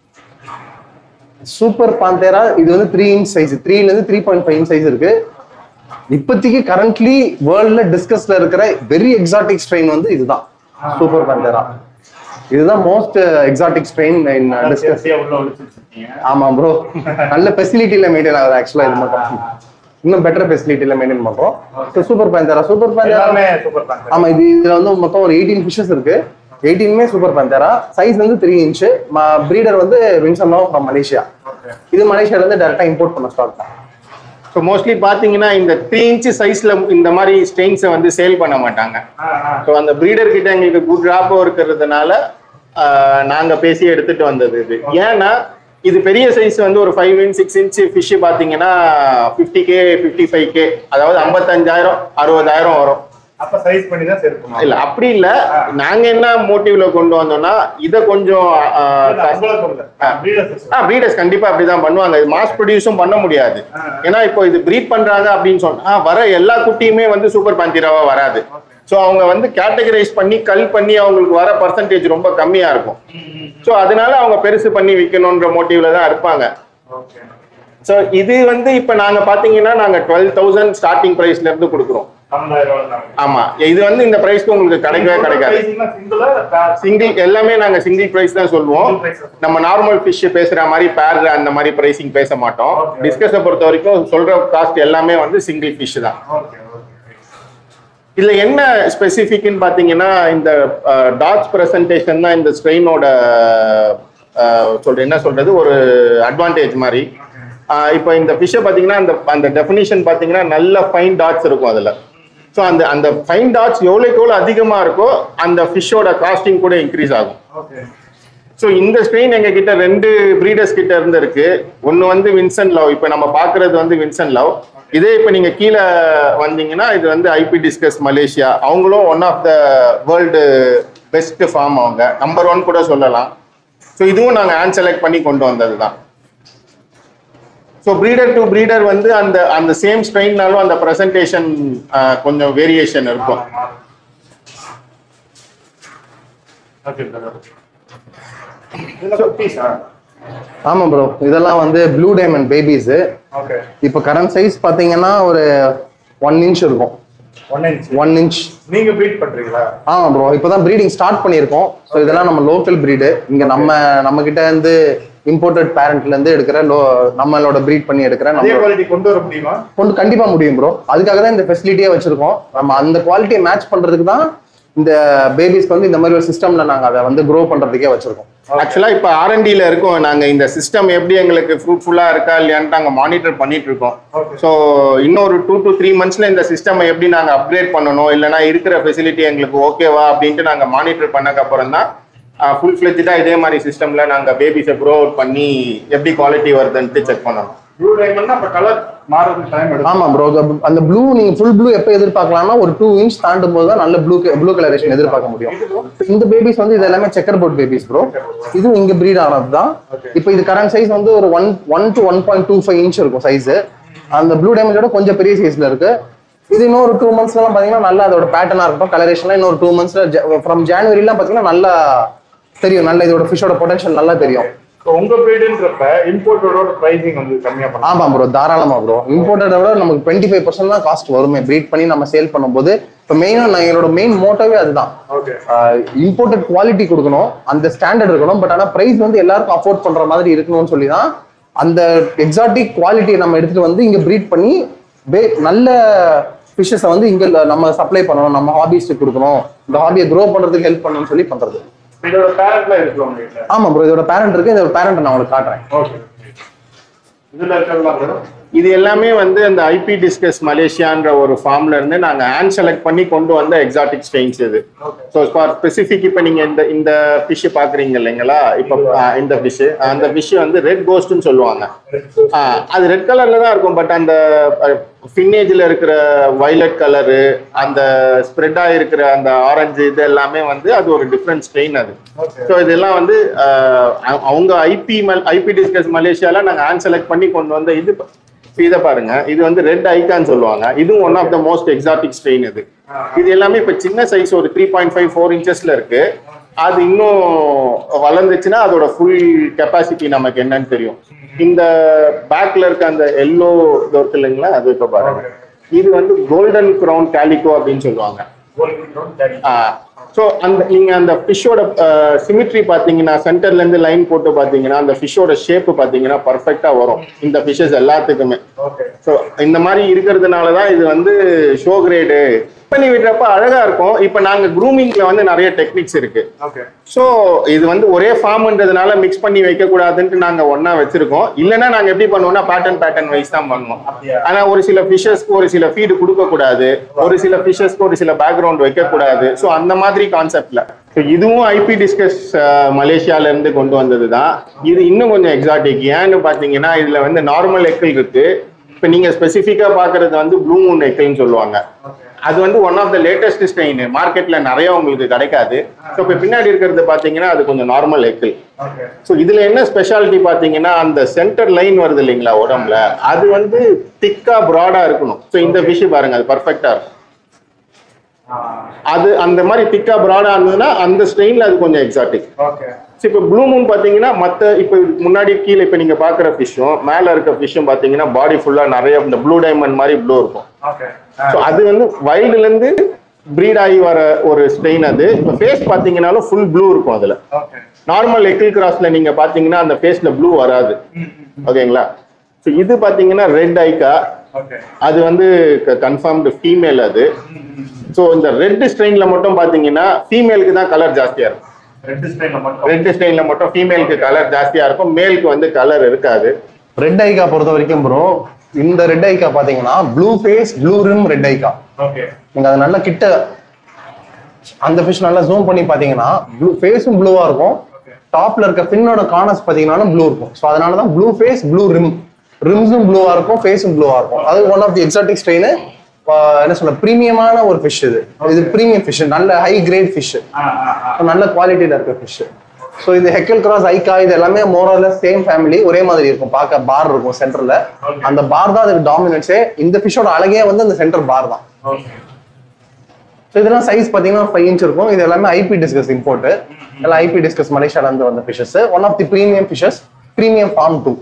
சூப்பர் பாந்தேரா இது வந்து த்ரீ இன்ச் சைஸ் த்ரீலேருந்து three point five inch size இருக்கு இப்போதைக்கு கரண்ட்லி வேர்ல்ட்ல டிஸ்கஸ்ல இருக்கிற வெரி எக்ஸாட்டிக் ஸ்ட்ரெயின் வந்து இதுதான் சூப்பர் பாந்தேரா இதுதான் most exotic strain in discus சேஃப்டியா உள்ள ஒளிச்சு வச்சிருக்கீங்க ஆமா ப்ரோ நல்ல ஃபெசிலிட்டியில மெயின்டைன் ஆகுது ஆக்சுவலா இது மட்டும் இன்னும் பெட்டர் ஃபெசிலிட்டியில மெயின்டைன் பண்றோம் சூப்பர் பேந்தரா சூப்பர் பேந்தரா எல்லாமே சூப்பர் டேங்க் ஆமா இது இதுல வந்து மொத்தம் ஒரு எயிட்டீன் ஃபிஷஸ் இருக்கு எயிட்டீனுமே சூப்பர் பேந்தரா சைஸ் வந்து த்ரீ இன்ச்சு பிரீடர் வந்து வின்சனோ ஃப்ரம் மலேசியா ஓகே இது மலேசியால இருந்து டேரக்டா இம்போர்ட் பண்ண ஸ்டாக் தான் ஸோ மோஸ்ட்லி பார்த்தீங்கன்னா இந்த த்ரீ இன்ச் சைஸ்ல இந்த மாதிரி ஸ்டெயின்ஸை வந்து சேல் பண்ண மாட்டாங்க ஆ ஆ ஸோ அந்த ப்ரீடர் கிட்ட எங்களுக்கு குட் ராப்போ இருக்கிறதுனால ஆஹ், நாங்க பேசி எடுத்துட்டு வந்தது இது ஏன்னா இது பெரிய சைஸ் வந்து ஒரு five inch six inch fish பார்த்தீங்கன்னா fifty K fifty five K அதாவது ஐம்பத்தஞ்சாயிரம் அறுபதாயிரம் வரும் அப்ப சைஸ் பண்ணி தான் சேர்க்கணும் இல்ல அப்படி இல்ல நாங்க என்ன மோட்டிவ்ல கொண்டு வந்தோம்னா இதை கொஞ்சம் ப்ரீடர்ஸ் கண்டிப்பா அப்படிதான் பண்ணுவாங்க இது மாஸ் ப்ரொடியூஸும் பண்ண முடியாது ஏன்னா இப்போ இது ப்ரீட் பண்றாங்க அப்படின்னு சொன்னா வர எல்லா குட்டியுமே வந்து சூப்பர் பாந்திராவா வராது ஸோ அவங்க வந்து கேட்டகரைஸ் பண்ணி கல் பண்ணி அவங்களுக்கு வர பர்சன்டேஜ் ரொம்ப கம்மியா இருக்கும் ஸோ அதனால அவங்க பெருசு பண்ணி விற்கணுன்ற மோட்டிவ்ல தான் இருப்பாங்க ஓகே ஸோ இது வந்து இப்போ நாங்க பாத்தீங்கன்னா நாங்க டுவெல் தௌசண்ட் ஸ்டார்டிங் ப்ரைஸ்ல இருந்து கொடுக்குறோம் பன்னெண்டாயிரம் ரூபாய் தான் ஆமா இது வந்து இந்த ப்ரைஸ்க்கு உங்களுக்கு கிடைக்கவே கிடைக்காது சிங்கிளா சிங்கிள் எல்லாமே நாங்க சிங்கிள் பிரைஸ் தான் சொல்லுவோம் Single price தான். நம்ம நார்மல் ஃபிஷ் பேசுற மாதிரி பேர் அந்த மாதிரி பிரைசிங் பேச மாட்டோம் Okay. டிஸ்கஸை பொறுத்த வரைக்கும் சொல்ற காஸ்ட் எல்லாமே வந்து சிங்கிள் ஃபிஷ் தான் ஓகே ஓகே இதுல என்ன ஸ்பெசிஃபிக்னு பாத்தீங்கன்னா இந்த டாட்ஸ் பிரசன்டேஷன் தான் இந்த ஸ்ட்ரெயினோட சொல்ற என்ன சொல்றது ஒரு அட்வான்டேஜ் மாதிரி ஆஹ் இப்போ இந்த ஃபிஷ்ஷை பார்த்தீங்கன்னா அந்த அந்த டெஃபினிஷன் பார்த்தீங்கன்னா நல்ல ஃபைன் டாட்ஸ் இருக்கும் அதில் ஸோ அந்த அந்த ஃபைன் டாட்ஸ் எவ்வளோக்கு எவ்வளோ அதிகமாக இருக்கோ அந்த ஃபிஷ்ஷோட காஸ்டிங் கூட இன்க்ரீஸ் ஆகும் ஓகே ஸோ இந்த ஸ்ட்ரெயின் எங்க கிட்ட ரெண்டு பிரீடர்ஸ் கிட்ட இருந்து இருக்கு ஒன்னு வந்து வின்சன் லவ் இப்போ நம்ம பாக்குறது வந்து வின்சன் லவ் இதே இப்போ நீங்க கீழே வந்தீங்கன்னா இது வந்து ஐபி டிஸ்கஸ் மலேசியா அவங்களும் one of the world best farm அவங்க நம்பர் ஒன் கூட சொல்லலாம் ஸோ இதுவும் நாங்கள் ஹேண்ட் செலக்ட் பண்ணி கொண்டு வந்தது தான் ஸோ பிரீடர் டு பிரீடர் வந்து அந்த அந்த சேம் ஸ்ட்ரெயின்னாலும் அந்த ப்ரெசன்டேஷன் கொஞ்சம் வேரியேஷன் இருக்கும் ஓகே இதெல்லாம் குட்டீஸா ஆமா ப்ரோ இதெல்லாம் வந்து ப்ளூ டைமண்ட் பேபிஸ் ஓகே இப்போ கரண்ட் சைஸ் பாத்தீங்கன்னா ஒரு ஒன் இன்ச் இருக்கும் ஒன் இன்ச் ஒன் இன்ச் நீங்க ப்ரீட் பண்றீங்களா ஆமா ப்ரோ இப்போதான் ப்ரீடிங் ஸ்டார்ட் பண்ணியிருக்கோம் ஸோ இதெல்லாம் நம்ம லோக்கல் ப்ரீடு இங்க நம்ம நம்ம கிட்ட இருந்து இம்போர்ட்டட் பேரண்ட்ல இருந்து எடுக்கிற லோ நம்மளோட ப்ரீட் பண்ணி எடுக்கிற அதே நம்ம குவாலிட்டி கொண்டு வர முடியுமா கொண்டு கண்டிப்பா முடியும் ப்ரோ அதுக்காக தான் இந்த ஃபெசிலிட்டியே வச்சிருக்கோம் நம்ம அந்த குவாலிட்டியை மேட்ச் பண்றதுக்கு தான் இந்த பேபிஸ்க்கு வந்து இந்த மாதிரி ஒரு சிஸ்டம்ல நாங்க அதை வந்து க்ரோ பண்றதுக்கே வச்சிருக்கோம் ஆக்சுவலா இப்போ ஆர்என்டில இருக்கோம் நாங்க இந்த சிஸ்டம் எப்படி எங்களுக்கு ஃப்ரூட்ஃபுல்லா இருக்கா இல்லையான்னு நாங்க மானிட்டர் பண்ணிட்டு இருக்கோம் Okay. ஸோ இன்னொரு டூ டு த்ரீ மந்த்ஸ்ல இந்த சிஸ்டம் எப்படி நாங்க அப்கிரேட் பண்ணணும் இல்லைன்னா இருக்கிற ஃபெசிலிட்டி எங்களுக்கு ஓகேவா அப்படின்ட்டு நாங்க மானிட்டர் பண்ணக்கு அப்புறம் தான் ஃபுல் ஃபிளெஜ்டா இதே மாதிரி சிஸ்டம்ல நாங்க பேபிஸை க்ரோ அவுட் பண்ணி எப்படி குவாலிட்டி வருதுன்ட்டு செக் பண்ணணும் ப்ளூ டைமண்ட்னா அப்ப கலர் மாறதுக்கு டைம் எடுக்கும் ஆமா ப்ரோ அந்த ப்ளூ நீங்க ஃபுல் ப்ளூ எப்போ எதிர்பார்க்கலாம்னா ஒரு டூ இன்ச் தாண்டும் போது தான் நல்ல ப்ளூ ப்ளூ கலரேஷன் எதிர்பார்க்க முடியும் இந்த பேபிஸ் வந்து இது எல்லாமே செக்கர் போர்ட் பேபிஸ் ப்ரோ இதுவும் இங்க ப்ரீட் ஆனது தான் இப்போ இது கரண்ட் சைஸ் வந்து ஒரு one one to one point two five inch இருக்கும் சைஸ் அந்த ப்ளூ டேமேஜோட கொஞ்சம் பெரிய சைஸ்ல இருக்கு இது இன்னொரு டூ மந்த்ஸ்லாம் பாத்தீங்கன்னா நல்லா அதோட பேட்டர்னா இருக்கட்டும் கலரேஷன்லாம் இன்னொரு டூ மந்த்ஸ்ல ஃப்ரம் ஜான்வரிலாம் பாத்தீங்கன்னா நல்லா தெரியும் நல்ல இதோட ஃபிஷோட பொட்டன்ஷியல் நல்லா தெரியும் So, உங்க ப்ரீடுன்றப்ப இம்போர்ட்டோட பிரைசிங் வந்து கம்மியா பண்ணலாம் ஆமா ப்ரோ தாராளமா ப்ரோ இம்போர்ட்டடை விட நமக்கு டுவெண்ட்டி ஃபைவ் பர்சன்ட் தான் காஸ்ட் வருமே ப்ரீட் பண்ணி நம்ம சேல் பண்ணும்போது இப்போ மெயினாக நான் எங்களோட மெயின் மோட்டோவே அதுதான் ஓகே இம்போர்ட்டட் குவாலிட்டி கொடுக்கணும் அந்த ஸ்டாண்டர்ட் இருக்கணும் பட் ஆனால் ப்ரைஸ் வந்து எல்லாருக்கும் அஃபோர்ட் பண்ற மாதிரி இருக்கணும்னு சொல்லி தான் அந்த எக்ஸாட்டிக் குவாலிட்டியை நம்ம எடுத்துட்டு வந்து இங்க ப்ரீட் பண்ணி பே நல்ல ஃபிஷஸை வந்து இங்க நம்ம சப்ளை பண்ணணும் நம்ம ஹாபிஸ்க்கு கொடுக்கணும் இந்த ஹாபியை க்ரோ பண்றதுக்கு ஹெல்ப் பண்ணணும்னு சொல்லி பண்றது இதோட பேரண்ட்ல இருக்கு உங்க வீட்டுல ஆமா ப்ரோ இதோட பேரண்ட் இருக்கு இதோட பேரண்ட் நான் உங்களுக்கு காட்டுறேன் ஓகே இதுல இருக்கிறதெல்லாம் bro? இது எல்லாமே வந்து அந்த ஐபி டிஸ்கஸ் மலேசியான்ற ஒரு ஃபார்ம்ல இருந்து நாங்க ஹேண்ட் செலக்ட் பண்ணி கொண்டு வந்த எக்ஸாட்டிக் ஸ்ட்ரெயின்ஸ் இது ஸோ ஃபார் ஸ்பெசிஃபிக் இப்போ நீங்க இந்த இந்த ஃபிஷ் பாக்குறீங்க இல்லைங்களா இப்போ இந்த ஃபிஷ் அந்த ஃபிஷ் வந்து ரெட் கோஸ்ட்னு சொல்லுவாங்க ஆ, அது ரெட் கலர்ல தான் இருக்கும் பட் அந்த ஃபின்னேஜ்ல இருக்கிற வைலட் கலரு அந்த ஸ்ப்ரெட் ஆயிருக்கிற அந்த ஆரஞ்சு இது எல்லாமே வந்து அது ஒரு டிஃப்ரெண்ட் ஸ்ட்ரெயின் அது Okay. ஸோ இதெல்லாம் வந்து ஆஹ், அவ- அவங்க ஐபி ஐபி டிஸ்கஸ் மலேசியால நாங்க ஹேண்ட் செலக்ட் பண்ணி கொண்டு வந்த இது ப- இப்ப இதை பாருங்க இது வந்து ரெட் ஐக்கான்னு சொல்லுவாங்க இதுவும் one of the most exotic strain இது இது எல்லாமே இப்ப சின்ன சைஸ் ஒரு த்ரீ பாயிண்ட் ஃபைவ் ஃபோர் இன்ச்சஸ்ல இருக்கு அது இன்னும் வளர்ந்துச்சுன்னா அதோட ஃபுல் கெப்பாசிட்டி நமக்கு என்னன்னு தெரியும் இந்த பேக்ல இருக்க அந்த எல்லோ இது இருக்கு இல்லைங்களா அது இப்ப பாருங்க இது வந்து கோல்டன் க்ரௌன் கேலிகோ அப்படின்னு சொல்லுவாங்க Golden Crown Daddy. ஸோ அந்த நீங்க அந்த ஃபிஷ்ஷோட சிமிட்ரி பாத்தீங்கன்னா சென்டர்ல இருந்து லைன் போட்டு பாத்தீங்கன்னா அந்த ஃபிஷ்ஷோட ஷேப் பாத்தீங்கன்னா பர்ஃபெக்டா வரும் இந்த ஃபிஷ்ஷஸ் எல்லாத்துக்குமே Okay. ஸோ இந்த மாதிரி இருக்கிறதுனால தான் இது வந்து ஷோ கிரேடு பண்ணி விடுறப்ப அழகா இருக்கும் இப்போ நாங்க க்ரூமிங்ல வந்து நிறைய டெக்னிக்ஸ் இருக்கு Okay. ஸோ இது வந்து ஒரே ஃபார்ம்ன்றதுனால மிக்ஸ் பண்ணி வைக்க கூடாதுன்ட்டு நாங்க ஒண்ணா வச்சிருக்கோம் இல்லைன்னா நாங்க எப்படி பண்ணுவோம்னா பேட்டர்ன் பேட்டர்ன் வைஸ் தான் பண்ணுவோம் அப்படியா? ஆனா ஆனா ஒரு சில ஃபிஷஸ்க்கு ஒரு சில ஃபீடு கொடுக்க கூடாது ஒரு சில ஃபிஷஸ்க்கு ஒரு சில பேக்ரவுண்ட் வைக்க கூடாது ஸோ அந்த மாதிரி கான்செப்ட்ல இதுவும் ஐபி டிஸ்கஸ் மலேசியால இருந்து கொண்டு வந்தது தான் இது இன்னும் கொஞ்சம் எக்ஸாட்டிக் ஏன்னு பாத்தீங்கன்னா இதுல வந்து நார்மல் எக்கிள் இருக்கு இப்ப நீங்க ஸ்பெசிஃபிக்கா பாக்குறது வந்து ப்ளூ மூன் எக்கிள்னு சொல்லுவாங்க அது வந்து one of the latest strain மார்க்கெட்ல நிறைய உங்களுக்கு கிடைக்காது ஸோ இப்போ பின்னாடி இருக்கிறது பாத்தீங்கன்னா அது கொஞ்சம் நார்மல் எக்கிள் Okay. ஸோ இதுல என்ன ஸ்பெஷாலிட்டி பாத்தீங்கன்னா அந்த சென்டர் லைன் வருது இல்லைங்களா உடம்புல அது வந்து திக்கா ப்ராடா இருக்கணும் ஸோ இந்த ஃபிஷ் பாருங்க அது பர்ஃபெக்டா இருக்கும் Ah, அது அந்த மாதிரி திக்கா ப்ராடா இருந்ததுன்னா அந்த ஸ்ட்ரெயின்ல அது கொஞ்சம் எக்ஸாட்டிக் okay. ஸோ இப்போ ப்ளூ மூன் பார்த்தீங்கன்னா மற்ற இப்போ முன்னாடி கீழே இப்போ நீங்கள் பார்க்குற ஃபிஷ்ஷும் மேலே இருக்க ஃபிஷ்ஷும் பார்த்தீங்கன்னா பாடி ஃபுல்லாக நிறைய இந்த ப்ளூ டைமண்ட் மாதிரி ப்ளூ இருக்கும் Okay. ஸோ அது வந்து வைல்டுலேருந்து ப்ரீட் ஆகி வர ஒரு ஸ்ட்ரெயின் அது இப்போ ஃபேஸ் பார்த்தீங்கன்னாலும் ஃபுல் ப்ளூ இருக்கும் அதில் Okay. நார்மல் எக்கிள் கிராஸ்ல நீங்கள் பார்த்தீங்கன்னா அந்த ஃபேஸில் ப்ளூ வராது ஓகேங்களா ஸோ இது பார்த்தீங்கன்னா ரெட் ஐக்கா Okay. அது வந்து கன்ஃபார்ம்டு ஃபீமேல் அது ஸோ இந்த ரெட் ஸ்ட்ரெயினில் மட்டும் பார்த்தீங்கன்னா ஃபீமேலுக்கு தான் கலர் ஜாஸ்தியாக இருக்கும் Red style ல மட்டும். ரெட் ஸ்டைன்ல மட்டும் ஃபீமேலுக்கு கலர் ஜாஸ்தியா இருக்கும் மேலுக்கு வந்து கலர் இருக்காது ரெட் ஐக்கா பொறுத்த வரைக்கும் ப்ரோ இந்த ரெட் ஐக்கா பாத்தீங்கன்னா blue face blue rim red ஐக்கா Okay. நீங்க அதை நல்லா கிட்ட அந்த ஃபிஷ் நல்லா ஜூம் பண்ணி பாத்தீங்கன்னா ப்ளூ ஃபேஸும் ப்ளூவா இருக்கும் டாப்ல இருக்க ஃபின்னோட கார்னர்ஸ் பாத்தீங்கன்னா ப்ளூ இருக்கும் ஸோ அதனால தான் ப்ளூ ஃபேஸ் ப்ளூ ரிம் ரிம்ஸும் ப்ளூவா இருக்கும் ஃபேஸும் ப்ளூவா இருக்கும் அது one of the exotic strain என்ன சொல்ல பிரீமியமான ஒரு ஃபிஷ் இது இது பிரீமியம் ஃபிஷ் நல்ல ஹை கிரேட் ஃபிஷ் ஆ ஆ ஆ நல்ல குவாலிட்டியில இருக்க ஃபிஷ் ஸோ இது ஹெக்கல் கிராஸ் ஐக்கா இது எல்லாமே மோரல சேம் ஃபேமிலி ஒரே மாதிரி இருக்கும் பார்க்க பார் இருக்கும் சென்டர்ல அந்த பார் தான் அதுக்கு டாமினன்ஸே இந்த ஃபிஷ்ஷோட அழகே வந்து அந்த சென்டர் பார் தான் ஓகே ஸோ இதெல்லாம் சைஸ் பார்த்தீங்கன்னா ஃபைவ் இன்ச் இருக்கும் இது எல்லாமே ஐபி டிஸ்கஸ் இம்போர்ட் எல்லாம் ஐபி டிஸ்கஸ் மலேசியால இருந்து வந்த fishes one of the premium fishes premium farm too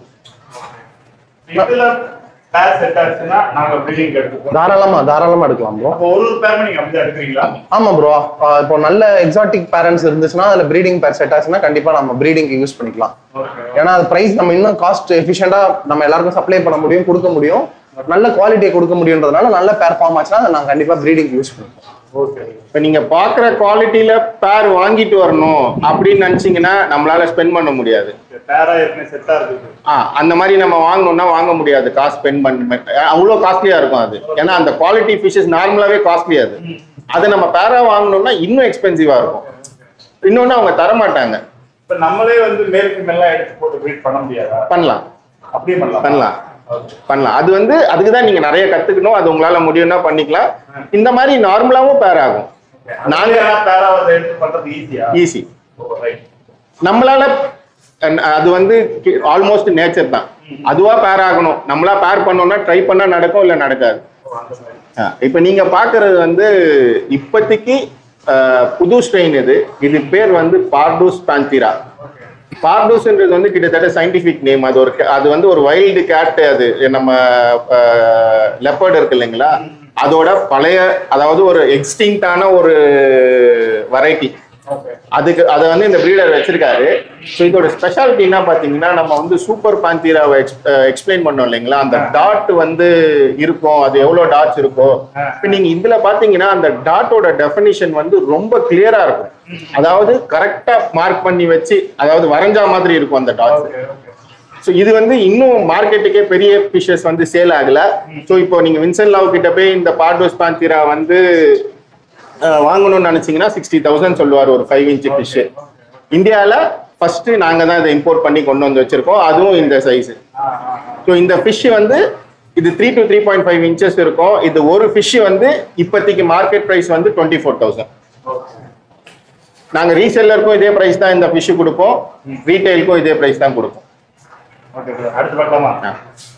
இதுல பேர் செட் ஆச்சுன்னா நாங்க பில்டிங் எடுத்துப்போம் தாராளமா தாராளமா எடுக்கலாம் ப்ரோ அப்போ ஒரு ஒரு பேர் நீங்க அப்படியே எடுக்கிறீங்களா ஆமா ப்ரோ இப்போ நல்ல எக்ஸாட்டிக் பேரண்ட்ஸ் இருந்துச்சுன்னா அதுல ப்ரீடிங் பேர் செட் ஆச்சுன்னா கண்டிப்பா நம்ம ப்ரீடிங் யூஸ் பண்ணிக்கலாம் ஓகே ஏன்னா அது பிரைஸ் நம்ம இன்னும் காஸ்ட் எஃபிஷியண்டா நம்ம எல்லாருக்கும் சப்ளை பண்ண முடியும் கொடுக்க முடியும் நல்ல குவாலிட்டியை கொடுக்க முடியுன்றதுனால நல்ல பேர் ஃபார்ம் ஆச்சுன்னா அதை நாங்கள் கண்டிப்பா ப்ரீடிங் யூஸ் பண்ணுவோம் ஓகே இப்ப நீங்க பாக்குற குவாலிட்டியில பேர் வாங்கிட்டு வரணும் அப்படின்னு நினைச்சீங்கன்னா நம்மளால ஸ்பெண்ட் பண்ண முடியாது பேரா ஏற்கனவே செட்டா இருக்குது ஆ அந்த மாதிரி நம்ம வாங்கணும்னா வாங்க முடியாது காசு ஸ்பெண்ட் பண்ண அவ்வளோ காஸ்ட்லியா இருக்கும் அது ஏன்னா அந்த குவாலிட்டி ஃபிஷஸ் நார்மலாவே காஸ்ட்லி அது அதை நம்ம பேரா வாங்கணும்னா இன்னும் எக்ஸ்பென்சிவா இருக்கும் இன்னொன்னு அவங்க தர மாட்டாங்க இப்ப நம்மளே வந்து மேல் ஃபீமேல்லாம் எடுத்து போட்டு ப்ரீட் பண்ண முடியாதா பண்ணலாம் அப்படியே பண்ணலாம் பண்ணலாம் பண்ணலாம் அது வந்து அதுக்கு தான் நீங்க நிறைய கத்துக்கணும் அது உங்களால முடியும்னா பண்ணிக்கலாம் இந்த மாதிரி நார்மலாவும் பேர் ஆகும் நாங்க பேரா வந்து எடுத்து பண்றது ஈஸியா ஈஸி ரைட் நம்மளால அஹ், அது வந்து ஆல்மோஸ்ட் நேச்சர் தான் அதுவா பேர் ஆகணும் நம்மளா பேர் பண்ணோம்னா ட்ரை பண்ணா நடக்கும் இல்ல நடக்காது ஆ, இப்ப நீங்க பாக்குறது வந்து இப்போதைக்கு அஹ், புது ஸ்ட்ரெயின் இது இது பேர் வந்து பார்டூஸ் பாந்திரா பார்டூஸ்ன்றது வந்து கிட்டத்தட்ட சயின்டிபிக் நேம் அது ஒரு ca- அது வந்து ஒரு வைல்டு கேட் அது நம்ம லெப்பர்ட் இருக்கு இல்லைங்களா அதோட பழைய அதாவது ஒரு எக்ஸ்டிங்டான ஒரு வெரைட்டி ஓகே அதுக்கு அதை வந்து இந்த பிரீடர் வச்சிருக்காரு ஸோ இதோட ஸ்பெஷாலிட்டி என்ன பார்த்தீங்கன்னா நம்ம வந்து சூப்பர் பாந்தீராவை எக்ஸ்பிளைன் பண்ணோம் இல்லைங்களா அந்த டாட் வந்து இருக்கும் அது எவ்வளோ டாட்ஸ் இருக்கோ இப்போ நீங்க இதுல பாத்தீங்கன்னா அந்த டாட்டோட டெஃபினிஷன் வந்து ரொம்ப கிளியரா இருக்கும் அதாவது கரெக்டா மார்க் பண்ணி வச்சு அதாவது வரைஞ்சா மாதிரி இருக்கும் அந்த டாட்ஸ் ஓகே ஓகே ஸோ இது வந்து இன்னும் மார்க்கெட்டுக்கே பெரிய ஃபிஷஸ் வந்து சேல் ஆகல ஸோ இப்போ நீங்க வின்சென்ட் லாவ் கிட்ட போய் இந்த பார்டோஸ் பாந்திரா வந்து அஹ், வாங்கணும்னு நினைச்சீங்கன்னா சிக்ஸ்டி தௌசண்ட் சொல்லுவார் ஒரு ஃபைவ் இன்ச் ஃபிஷ் இந்தியாவில் ஃபர்ஸ்ட் நாங்க தான் இதை இம்போர்ட் பண்ணி கொண்டு வந்து வச்சிருக்கோம் அதுவும் இந்த சைஸ் ஆ ஆ ஸோ இந்த ஃபிஷ் வந்து இது three to three point five inches இருக்கும் இது ஒரு ஃபிஷ் வந்து இப்போதைக்கு மார்க்கெட் ப்ரைஸ் வந்து டுவெண்ட்டி ஃபோர் தௌசண்ட் ஓகே நாங்கள் ரீசெல்லருக்கும் இதே ப்ரைஸ் தான் இந்த ஃபிஷ் கொடுப்போம் ரீட்டைலுக்கும் இதே ப்ரைஸ் தான் கொடுப்போம் ஓகே அடுத்து பார்க்கலாமா ஆ.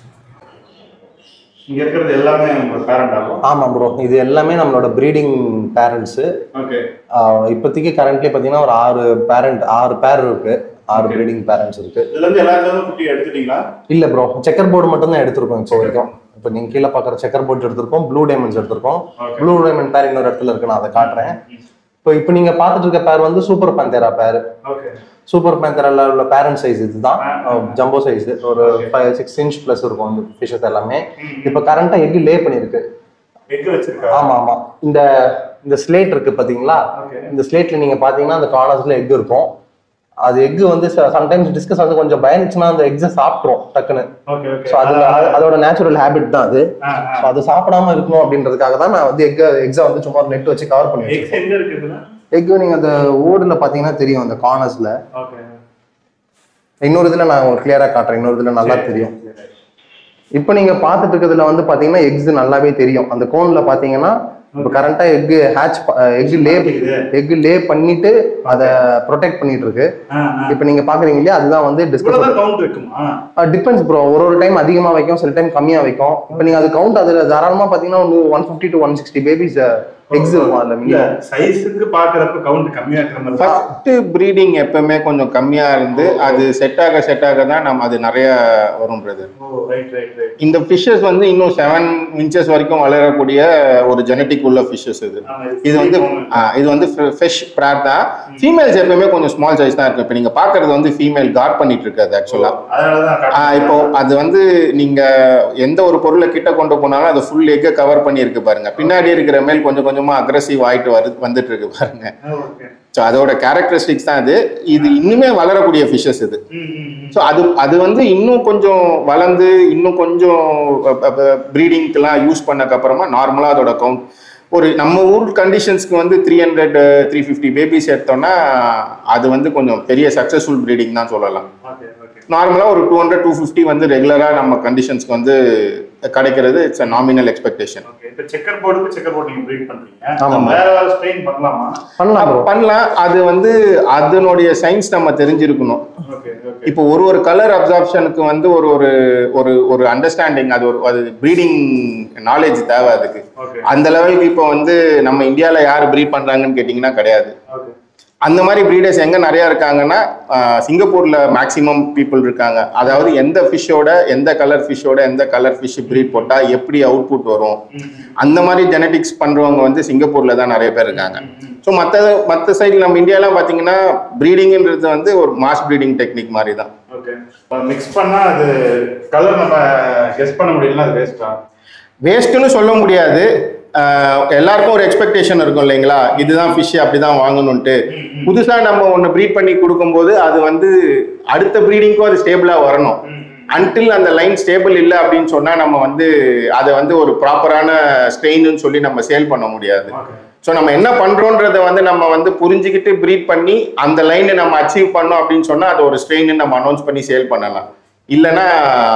இங்க இருக்கிறது எல்லாமே உங்க பேரண்ட் ஆகும் ஆமா ப்ரோ இது எல்லாமே நம்மளோட ப்ரீடிங் பேரண்ட்ஸ் ஓகே இப்போதைக்கு கரண்ட்லி பார்த்தீங்கன்னா ஒரு ஆறு பேரண்ட் ஆறு பேர் இருக்கு ஆறு ப்ரீடிங் பேரண்ட்ஸ் இருக்கு இதுல இருந்து எல்லாத்துலயும் குட்டி எடுத்துட்டீங்களா இல்ல ப்ரோ செக்கர் போர்டு மட்டும் தான் எடுத்திருக்கோம் இப்போ வரைக்கும் இப்போ நீங்க கீழே பார்க்குற செக்கர் போர்டு எடுத்திருக்கோம் ப்ளூ டைமண்ட்ஸ் எடுத்திருக்கோம் Okay. ப்ளூ டைமண்ட் பேர் இன்னொரு இடத்துல இருக்கு நான் அதை காட்டுறேன் இப்போ இப்போ நீங்க பார்த்துட்டு இருக்க பேர் வந்து சூப்பர் பேந்தேரா பேர் ஓகே சூப்பர் பேந்தேரால உள்ள பேரண்ட் சைஸ் இதுதான் ஜம்போ சைஸ் ஒரு ஃபைவ் சிக்ஸ் இன்ச் ப்ளஸ் இருக்கும் இந்த ஃபிஷஸ் எல்லாமே இப்போ கரண்டா எக் லே பண்ணிருக்கு எக் வச்சிருக்கா ஆமா ஆமா இந்த இந்த ஸ்லேட் இருக்கு பாத்தீங்களா Okay. இந்த ஸ்லேட்ல நீங்க பாத்தீங்கன்னா அந்த கார்னர்ஸ்ல எக் இருக்கும் அது எக் வந்து சம்டைம்ஸ் டிஸ்கஸ் வந்து கொஞ்சம் பயந்துச்சுன்னா அந்த எக்ஸை சாப்பிட்ரும் டக்குன்னு ஓகே ஓகே ஸோ அது அது- அதோட நேச்சுரல் ஹேபிட் தான் அது ஆ ஸோ அது சாப்பிடாம இருக்கணும் அப்படின்றதுக்காக தான் நான் வந்து எக் எக்ஸை வந்து சும்மா நெட் வச்சு கவர் பண்ணி எக்ஸ் வச்சிருக்கேன் எங்க இருக்குதுன்னா எக் நீங்க அந்த ஓடுல பாத்தீங்கன்னா தெரியும் அந்த கார்னர்ஸ்ல ஓகே இன்னொரு இதுல நான் உங்களுக்கு கிளியரா காட்டுறேன் இன்னொரு இதுல நல்லா தெரியும் இப்போ நீங்க பார்த்துட்டு இருக்கிறதுல வந்து பாத்தீங்கன்னா எக்ஸ் நல்லாவே தெரியும் அந்த கோன்ல பாத்தீங்கன்னா இப்போ கரண்டா egg hatch egg lay egg lay பண்ணிட்டு அதை ப்ரொடெக்ட் பண்ணிட்டு இருக்கு இப்போ நீங்க பாக்குறீங்க இல்லையா அதுதான் வந்து டிஸ்கஸ் இவ்வளவுதான் கவுண்ட் இருக்குமா டிபெண்ட்ஸ் ப்ரோ ஒரு ஒரு டைம் அதிகமா வைக்கும் சில டைம் கம்மியா வைக்கும் இப்போ நீங்க அது கவுண்ட் அதுல தாராளமா பாத்தீங்கன்னா one fifty to one sixty babies eggs இருக்கும் அதுல இல்ல minimum. சைஸுக்கு பாக்குறப்ப கவுண்ட் கம்மியா இருக்கிற மாதிரி தான். ஃபர்ஸ்ட் ப்ரீடிங் எப்பவுமே கொஞ்சம் கம்மியா இருந்து அது செட் ஆக செட் ஆக தான் நம்ம அது நிறைய வரும் brother oh right right right இந்த ஃபிஷ்ஷஸ் வந்து இன்னும் செவன் இன்ச்சஸ் வரைக்கும் வளரக்கூடிய ஒரு ஜெனட்டிக் உள்ள ஃபிஷ்ஷஸ் இது ஆமா, இது வந்து இது ஆ, இது வந்து ஃபிஷ் ப்ராட் தான் ஃபீமேல்ஸ் எப்பவுமே கொஞ்சம் ஸ்மால் சைஸ் தான் இருக்கும் இப்போ நீங்க பாக்குறது வந்து ஃபீமேல் காட் பண்ணிட்டு இருக்காது ஆக்சுவலா அதனாலதான் ஆ, காட்டுறேன். இப்போ அது வந்து நீங்க எந்த ஒரு பொருளை கிட்ட கொண்டு போனாலும் அது ஃபுல் எக்கை கவர் பண்ணி இருக்கு பாருங்க பின்னாடி இருக்கிற மேல் கொஞ்சம் கொஞ்சமா அக்ரஸிவ் ஆயிட்டு வரு வந்துட்டு இருக்கு பாருங்க ஓகே ஸோ அதோட கேரக்டரிஸ்டிக்ஸ் தான் அது இது இன்னுமே வளரக்கூடிய ஃபிஷஸ் இது ம், ம், ம். ஸோ அது அது வந்து இன்னும் கொஞ்சம் வளர்ந்து இன்னும் கொஞ்சம் ப்ரீடிங்க்கெலாம் யூஸ் பண்ணக்கு அப்புறமா நார்மலாக அதோட கவுண்ட் ஒரு நம்ம ஊர் கண்டிஷன்ஸ்க்கு வந்து three hundred three fifty babies எடுத்தோம்னா அது வந்து கொஞ்சம் பெரிய சக்ஸஸ்ஃபுல் ப்ரீடிங் தான் சொல்லலாம் ஓகே ஓகே நார்மலாக ஒரு டூ ஹண்ட்ரட் டூ ஃபிஃப்டி வந்து ரெகுலராக நம்ம கண்டிஷன்ஸ்க்கு வந்து கிடைக்கிறது it's a nominal expectation okay இப்போ செக்கர் போர்டுக்கு செக்கர் போர்டு நீங்க ப்ரீட் பண்றீங்க ஆமாம். வேற வேற ஸ்ட்ரெயின் பண்ணலாமா பண்ணலாம் ப்ரோ பண்ணலாம் அது வந்து அதனுடைய சயின்ஸ் நம்ம தெரிஞ்சிருக்கணும் ஓகே ஓகே இப்போ ஒரு ஒரு கலர் அப்சார்ப்ஷனுக்கு வந்து ஒரு ஒரு ஒரு ஒரு அண்டர்ஸ்டாண்டிங் அது ஒரு அது ப்ரீடிங் நாலேஜ் தேவை அதுக்கு ஓகே அந்த லெவலுக்கு இப்போ வந்து நம்ம இந்தியாவில் யார் ப்ரீட் பண்ணுறாங்கன்னு கேட்டிங்கன்னா கிடையாது ஓகே அந்த மாதிரி ப்ரீடர்ஸ் எங்கே நிறையா இருக்காங்கன்னா ஆஹ், சிங்கப்பூர்ல மேக்ஸிமம் பீப்புள் இருக்காங்க அதாவது எந்த ஃபிஷ்ஷோட எந்த கலர் ஃபிஷ்ஷோட எந்த கலர் ஃபிஷ் ப்ரீட் போட்டால் எப்படி அவுட்புட் வரும் அந்த மாதிரி ஜெனடிக்ஸ் பண்ணுறவங்க வந்து சிங்கப்பூர்ல தான் நிறைய பேர் இருக்காங்க ஸோ மற்ற மற்ற சைடில் நம்ம இந்தியாலாம் பார்த்தீங்கன்னா ப்ரீடிங்ன்றது வந்து ஒரு மாஸ் ப்ரீடிங் டெக்னிக் மாதிரி தான் ஓகே மிக்ஸ் பண்ணா அது கலர் நம்ம கெஸ் பண்ண முடியலன்னா அது வேஸ்டா வேஸ்ட்டுன்னு சொல்ல முடியாது ஆஹ் எல்லாருக்கும் ஒரு எக்ஸ்பெக்டேஷன் இருக்கும் இல்லைங்களா இதுதான் ஃபிஷ் அப்படிதான் வாங்கணும்ட்டு புதுசா நம்ம ஒன்று ப்ரீட் பண்ணி கொடுக்கும்போது அது வந்து அடுத்த ப்ரீடிங்க்கும் அது ஸ்டேபிளா வரணும் அன்டில் அந்த லைன் ஸ்டேபிள் இல்லை அப்படின்னு சொன்னா நம்ம வந்து அதை வந்து ஒரு ப்ராப்பரான ஸ்ட்ரெயின்னு சொல்லி நம்ம சேல் பண்ண முடியாது ஓகே ஸோ நம்ம என்ன பண்றோன்றத வந்து நம்ம வந்து புரிஞ்சுக்கிட்டு ப்ரீட் பண்ணி அந்த லைனை நம்ம அச்சீவ் பண்ணோம் அப்படின்னு சொன்னா அது ஒரு ஸ்ட்ரெயின் நம்ம அனௌன்ஸ் பண்ணி சேல் பண்ணலாம் இல்லைன்னா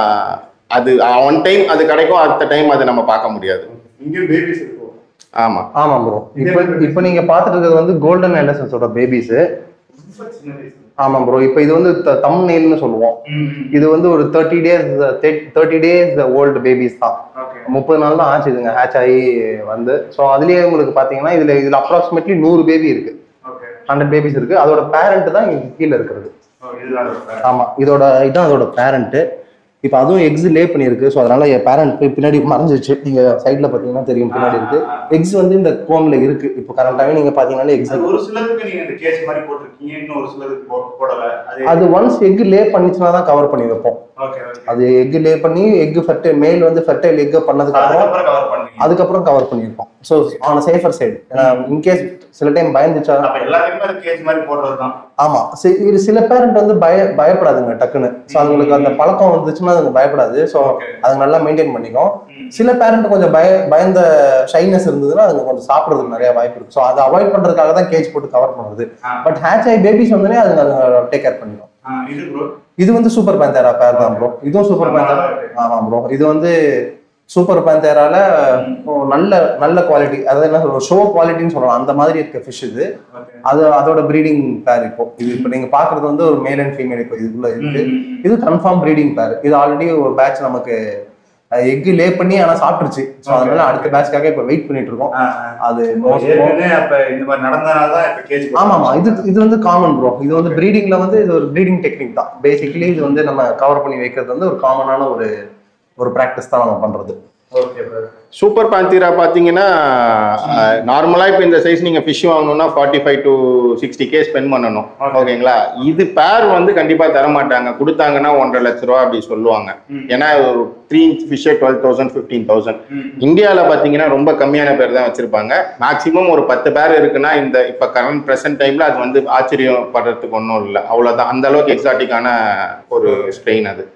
அது ஒன் டைம் அது கிடைக்கும் அடுத்த டைம் அதை நம்ம பார்க்க முடியாது இங்கேயும் பேபிஸ் இருக்கும் ஆமா ஆமா ப்ரோ இப்போ இப்போ நீங்க பார்த்துட்டு இருக்கிறது வந்து கோல்டன் எல்எஸ்எஸோட பேபிஸ் ரொம்ப சின்ன வயசு ஆமா ப்ரோ இப்போ இது வந்து தம் நெயில்னு சொல்லுவோம் இது வந்து ஒரு thirty days thirty days old babies தான் ஓகே முப்பது நாள் தான் ஆச்சு இதுங்க ஹேட்ச் ஆகி வந்து ஸோ அதுலயே உங்களுக்கு பாத்தீங்கன்னா இதுல இதுல அப்ராக்சிமேட்லி நூறு பேபி இருக்கு ஓகே ஹண்ட்ரட் பேபிஸ் இருக்கு அதோட பேரண்ட் தான் இங்க கீழே இருக்கிறது ஓ இதுதான் இருக்கும். ஆமா இதோட இதான் அதோட பேரண்ட் இப்போ அதுவும் எக்ஸ் லே பண்ணியிருக்கு ஸோ அதனால என் பேரண்ட் போய் பின்னாடி மறைஞ்சிச்சு நீங்க சைட்ல பாத்தீங்கன்னா தெரியும் பின்னாடி இருக்கு எக்ஸ் வந்து இந்த கோன்ல இருக்கு இப்போ கரண்டாவே நீங்க பாத்தீங்கன்னா எக்ஸ் அது ஒரு சிலருக்கு நீங்க இந்த கேஸ் மாதிரி போட்டிருக்கீங்க இன்னும் ஒரு சிலருக்கு போ- போடல அது அது ஒன்ஸ் எக் லே பண்ணிச்சுன்னா தான் கவர் பண்ணி வைப்போம் ஓகே ஓகே அது எக் லே பண்ணி எக் ஃபர்டைல் மேல் வந்து ஃபர்டைல் எக் பண்ணதுக்கு அப்புறம் அதுக்கப்புறம் கவர் பண்ணுவீங்க அதுக்கப்புறம் கவர் பண்ணியிருக்கோம் ஸோ ஆன் சேஃபர் சைடு ஏன்னா இன்கேஸ் சில டைம் பயந்துச்சா அப்ப எல்லாருக்குமே அது கேஸ் மாதிரி போடுறது தான் ஆமா சி- இது சில பேரண்ட் வந்து பய பயப்படாதுங்க டக்குன்னு ஸோ அதுங்களுக்கு அந்த பழக்கம் வந்துச்சுன்னா அதுங்க பயப்படாது ஸோ Okay. அதுங்க நல்லா மெயின்டைன் பண்ணிக்கும் சில பேரண்ட் கொஞ்சம் பய பயந்த ஷைனஸ் இருந்ததுன்னா அதுங்க கொஞ்சம் சாப்பிட்றதுக்கு நிறைய வாய்ப்பு இருக்கு ஸோ அதை அவாய்ட் பண்றதுக்காக தான் கேஜ் போட்டு கவர் பண்ணுறது ஆ. பட் ஹேட்ச் ஆகி பேபிஸ் வந்தோடனே அதுங்க அதை டேக் கேர் பண்ணிடும் ஆ, இது ப்ரோ இது வந்து சூப்பர் பேந்தேரா பேர் தான் ப்ரோ இதுவும் சூப்பர் ஆமா, பேந்தேரா okay. ஆமா ப்ரோ இது வந்து சூப்பர் பேந்தேரால நல்ல நல்ல குவாலிட்டி அதாவது என்ன சொல்றது ஷோ குவாலிட்டின்னு சொல்லலாம் அந்த மாதிரி இருக்க ஃபிஷ் இது ஓகே அது அதோட ப்ரீடிங் பேர் இப்போ இது இப்போ நீங்க பாக்குறது வந்து ஒரு மேல் அண்ட் ஃபீமேல் இப்போ இதுக்குள்ள இருக்கு இது கன்ஃபார்ம் ப்ரீடிங் பேர் இது ஆல்ரெடி ஒரு பேட்ச் நமக்கு எக் லே பண்ணி ஆனா சாப்பிட்டுருச்சு ஸோ அதனால அடுத்த பேட்ச்க்காக இப்போ வெயிட் பண்ணிட்டு இருக்கோம் அது most- ஏற்கனவே அப்ப இந்த மாதிரி நடந்தனால தான் இப்ப கேஜ் ஆமாமா இது இது வந்து காமன் ப்ரோ இது வந்து ப்ரீடிங்ல வந்து இது ஒரு ப்ரீடிங் டெக்னிக் தான் பேசிக்கலி இது வந்து நம்ம கவர் பண்ணி வைக்கிறது வந்து ஒரு காமனான ஒரு ஒரு ப்ராக்டிஸ் தான் நம்ம பண்றது ஓகே ப்ரோ சூப்பர் பாந்தீரா பார்த்தீங்கன்னா நார்மலாக இப்போ இந்த சைஸ் நீங்கள் ஃபிஷ் வாங்கணும்னா forty five to sixty K spend பண்ணணும் Okay. ஓகேங்களா இது பேர் வந்து கண்டிப்பாக தர மாட்டாங்க கொடுத்தாங்கன்னா ஒன்றரை லட்ச ரூபா அப்படி சொல்லுவாங்க ஏன்னா ஒரு த்ரீ இன்ச் ஃபிஷ்ஷே டுவெல் தௌசண்ட் ஃபிஃப்டீன் தௌசண்ட் இந்தியாவில் பார்த்தீங்கன்னா ரொம்ப கம்மியான பேர் தான் வச்சிருப்பாங்க மேக்ஸிமம் ஒரு பத்து பேர் இருக்குன்னா இந்த இப்போ கரண்ட் ப்ரெசென்ட் டைமில் அது வந்து ஆச்சரியப்படுறதுக்கு ஒன்றும் இல்லை அவ்வளோதான் அந்த அளவுக்கு எக்ஸாட்டிக்கான ஒரு ஸ்ட்ரெயின் அது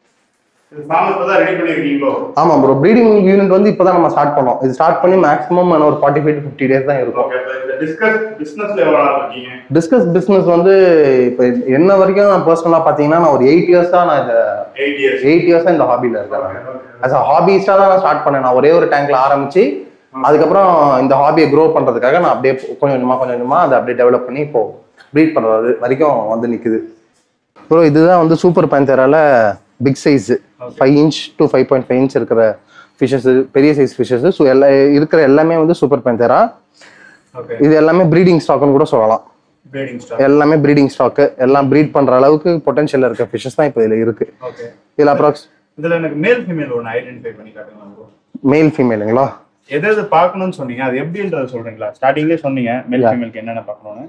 இது ஃபார்ம் இப்பதான் ரெடி பண்ணிருக்கீங்களோ ஆமா ப்ரோ ப்ரீடிங் யூனிட் வந்து இப்போதான் நம்ம ஸ்டார்ட் பண்ணோம் இது ஸ்டார்ட் பண்ணி மேக்ஸிமம் ஒரு forty five to fifty days தான் இருக்கும் ஓகே இந்த டிஸ்கஸ் பிசினஸ்ல எவ்வளவு நாள் இருக்கீங்க டிஸ்கஸ் பிஸ்னஸ் வந்து இப்போ என்ன வரைக்கும் நான் பர்சனலாக பார்த்தீங்கன்னா நான் ஒரு எயிட் இயர்ஸாக நான் இந்த எயிட் இயர்ஸ் எயிட் இயர்ஸாக இந்த ஹாபியில் இருக்கேன் நான் ஆஸ் அ ஹாபிஸ்டாக தான் நான் ஸ்டார்ட் பண்ணேன் நான் ஒரே ஒரு டேங்க்ல ஆரம்பிச்சு அதுக்கப்புறம் இந்த ஹாபியை க்ரோ பண்றதுக்காக நான் அப்படியே கொஞ்சம் கொஞ்சமா கொஞ்சம் கொஞ்சமா அதை அப்படியே டெவலப் பண்ணி இப்போ ப்ரீட் பண்றது வரைக்கும் வந்து நிக்குது ப்ரோ இதுதான் வந்து சூப்பர் பேந்தரால big size five inch to five point five inch இருக்கிற ஃபிஷஸ் பெரிய சைஸ் ஃபிஷஸ் ஸோ எல்லா இருக்கிற எல்லாமே வந்து சூப்பர் பேந்தரா ஓகே இது எல்லாமே ப்ரீடிங் ஸ்டாக்னு கூட சொல்லலாம் ப்ரீடிங் ஸ்டாக் எல்லாமே ப்ரீடிங் ஸ்டாக்கு எல்லாம் ப்ரீட் பண்ற அளவுக்கு பொட்டன்ஷியல் இருக்க ஃபிஷஸ் தான் இப்போ இதுல இருக்கு ஓகே இதுல அப்ராக்ஸ் இதுல எனக்கு மேல் ஃபீமேல் ஒன்று ஐடென்டிஃபை பண்ணி காட்டுங்க bro. மேல் ஃபீமேலுங்களா எது எது பார்க்கணும்னு சொன்னீங்க அது எப்படின்றது சொல்றீங்களா ஸ்டார்டிங்லேயே சொன்னீங்க மேல் ஃபீமேலுக்கு என்னென்ன பார்க்கணும்னு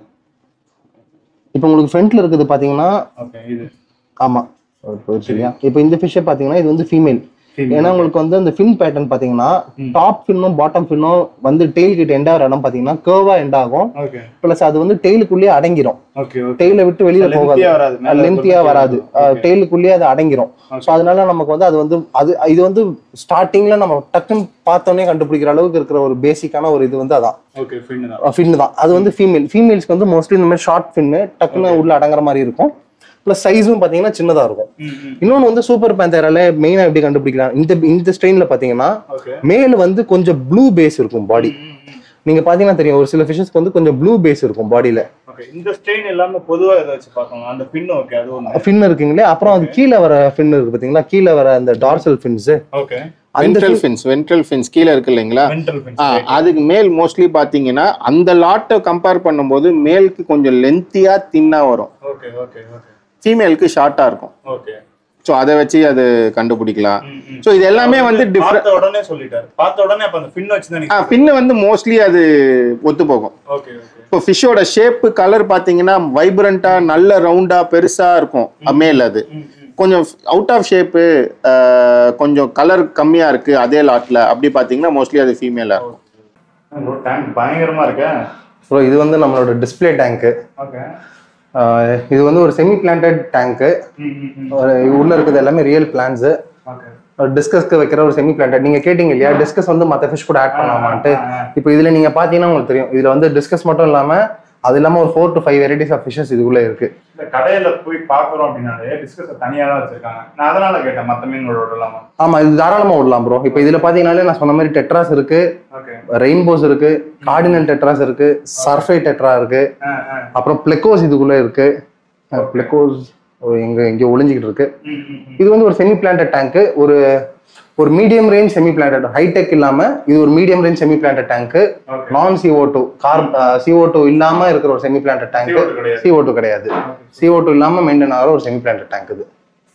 இப்போ உங்களுக்கு ஃப்ரண்ட்ல இருக்குது பாத்தீங்கன்னா ஓகே இது ஆமா இப்போ சரியா இப்போ இந்த ஃபிஷ்ஷை பாத்தீங்கன்னா இது வந்து ஃபீமேல் ஏன்னா உங்களுக்கு வந்து அந்த ஃபின் பேட்டர்ன் பாத்தீங்கன்னா டாப் ஃபின்னும் பாட்டம் ஃபின்னும் வந்து டெய்ல் கிட்ட எண்ட் ஆகிற இடம் பாத்தீங்கன்னா கேர்வா எண்ட் ஆகும் ஓகே பிளஸ் அது வந்து டெய்லுக்குள்ளேயே அடங்கிரும் ஓகே ஓகே டெய்ல விட்டு வெளியில போகாது லென்த்தியா வராது மேல லென்த்தியா வராது டெய்லுக்குள்ளேயே அது அடங்கிரும் ஸோ அதனால நமக்கு வந்து அது வந்து அது இது வந்து ஸ்டார்டிங்ல நம்ம டக்குன்னு பார்த்தோன்னே கண்டுபிடிக்கிற அளவுக்கு இருக்கிற ஒரு பேசிக்கான ஒரு இது வந்து அதான் ஓகே ஃபின் தான் ஃபின் தான் அது வந்து ஃபீமேல் ஃபீமேல்ஸ்க்கு வந்து மோஸ்ட்லி இந்த மாதிரி ஷார்ட் ஃபின்னு டக்குன்னு உள்ள அடங்குற மாதிரி இருக்கும் ப்ளஸ் சைஸும் பார்த்தீங்கன்னா சின்னதா இருக்கும் இன்னொன்று வந்து சூப்பர் பேந்தரால மெயினாக எப்படி கண்டுபிடிக்கலாம் இந்த இந்த ஸ்ட்ரெயின்ல பார்த்தீங்கன்னா ஓகே மேல் வந்து கொஞ்சம் ப்ளூ பேஸ் இருக்கும் பாடி நீங்க பாத்தீங்கன்னா தெரியும் ஒரு சில ஃபிஷஸ்க்கு வந்து கொஞ்சம் ப்ளூ பேஸ் இருக்கும் பாடியில ஓகே இந்த ஸ்ட்ரெயின் இல்லாம பொதுவா இதை வச்சு பார்க்கணும் அந்த பின் ஓகே அது ஒண்ணு ஃபின் இருக்குங்களே அப்புறம் அது கீழே வர ஃபின் இருக்கு பாத்தீங்களா கீழே வர அந்த டார்சல் ஃபின்ஸ் ஓகே அந்த வென்ட்ரல் ஃபின்ஸ் வென்ட்ரல் ஃபின்ஸ் கீழே இருக்கு இல்லைங்களா மென்டல் பின் ஆ, அதுக்கு மேல் மோஸ்ட்லி பாத்தீங்கன்னா அந்த லாட்டை கம்பேர் பண்ணும்போது மேலுக்கு கொஞ்சம் லென்த்தியா தின்னா வரும் ஓகே ஓகே ஓகே ஃபீமேலுக்கு ஷார்ட்டா இருக்கும் ஓகே ஸோ அதை வச்சு அது கண்டுபிடிக்கலாம் ஸோ இது எல்லாமே வந்து டிஃப்ரெண்ட் பார்த்த உடனே சொல்லிட்டாரு பார்த்த உடனே அப்ப அந்த பின் வச்சு தான் ஆ பின்னு வந்து மோஸ்ட்லி அது ஒத்து போகும் ஓகே ஓகே இப்போ ஃபிஷ்ஷோட ஷேப்பு கலர் பார்த்தீங்கன்னா வைப்ரண்டா நல்ல ரவுண்டா பெருசா இருக்கும் மேல் அது கொஞ்சம் அவுட் ஆஃப் ஷேப்பு கொஞ்சம் கலர் கம்மியா இருக்கு அதே லாட்ல அப்படி பார்த்தீங்கன்னா மோஸ்ட்லி அது ஃபீமேலா இருக்கும் டேங்க் பயங்கரமா இருக்கே ஸோ இது வந்து நம்மளோட டிஸ்ப்ளே டேங்க்கு ஓகே இது வந்து ஒரு செமி பிளான்டட் டேங்க்கு உள்ள இருக்கிறது எல்லாமே ரியல் பிளான்ஸ் ஓகே டிஸ்கஸ்க்கு வைக்கிற ஒரு செமி பிளான்டட் நீங்க கேட்டீங்க இல்லையா டிஸ்கஸ் வந்து மற்ற ஃபிஷ் கூட ஆட் பண்ணலாமான்ட்டு இப்போ இதுல நீங்க பாத்தீங்கன்னா உங்களுக்கு தெரியும் இதுல வந்து டிஸ்கஸ் மட்டும் இல்லாம அது இல்லாம ஒரு four to five varieties of fishes இதுக்குள்ள இருக்கு இந்த கடையில போய் பாக்குறோம் அப்படின்னாலே டிஸ்கஸ் தனியா தான் வச்சிருக்காங்க நான் அதனால கேட்டேன் மத்த மீன்களோட விடலாமா ஆமா இது தாராளமா விடலாம் ப்ரோ இப்போ இதுல பாத்தீங்கன்னாலே நான் சொன்ன மாதிரி டெட்ராஸ் இருக்கு ஓகே ரெயின்போஸ் இருக்கு கார்டினல் டெட்ராஸ் இருக்கு சர்ஃபை டெட்ரா இருக்கு அப்புறம் பிளெக்கோஸ் இதுக்குள்ள இருக்கு பிளெக்கோஸ் எங்க எங்க ஒளிஞ்சிக்கிட்டு இருக்கு இது வந்து ஒரு செமி பிளான்டட் டேங்க் ஒரு ஒரு medium range semi planted hi tech இல்லாம இது ஒரு medium range semi planted tank Okay. நான் CO two car CO two இல்லாம இருக்கிற ஒரு செமி பிளான்டட் டேங்க் CO2 கிடையாது. சிஓ டூ கிடையாது சிஓ டூ இல்லாம மெயின்டைன் ஆகிற ஒரு செமி பிளான்டட் டேங்க் இது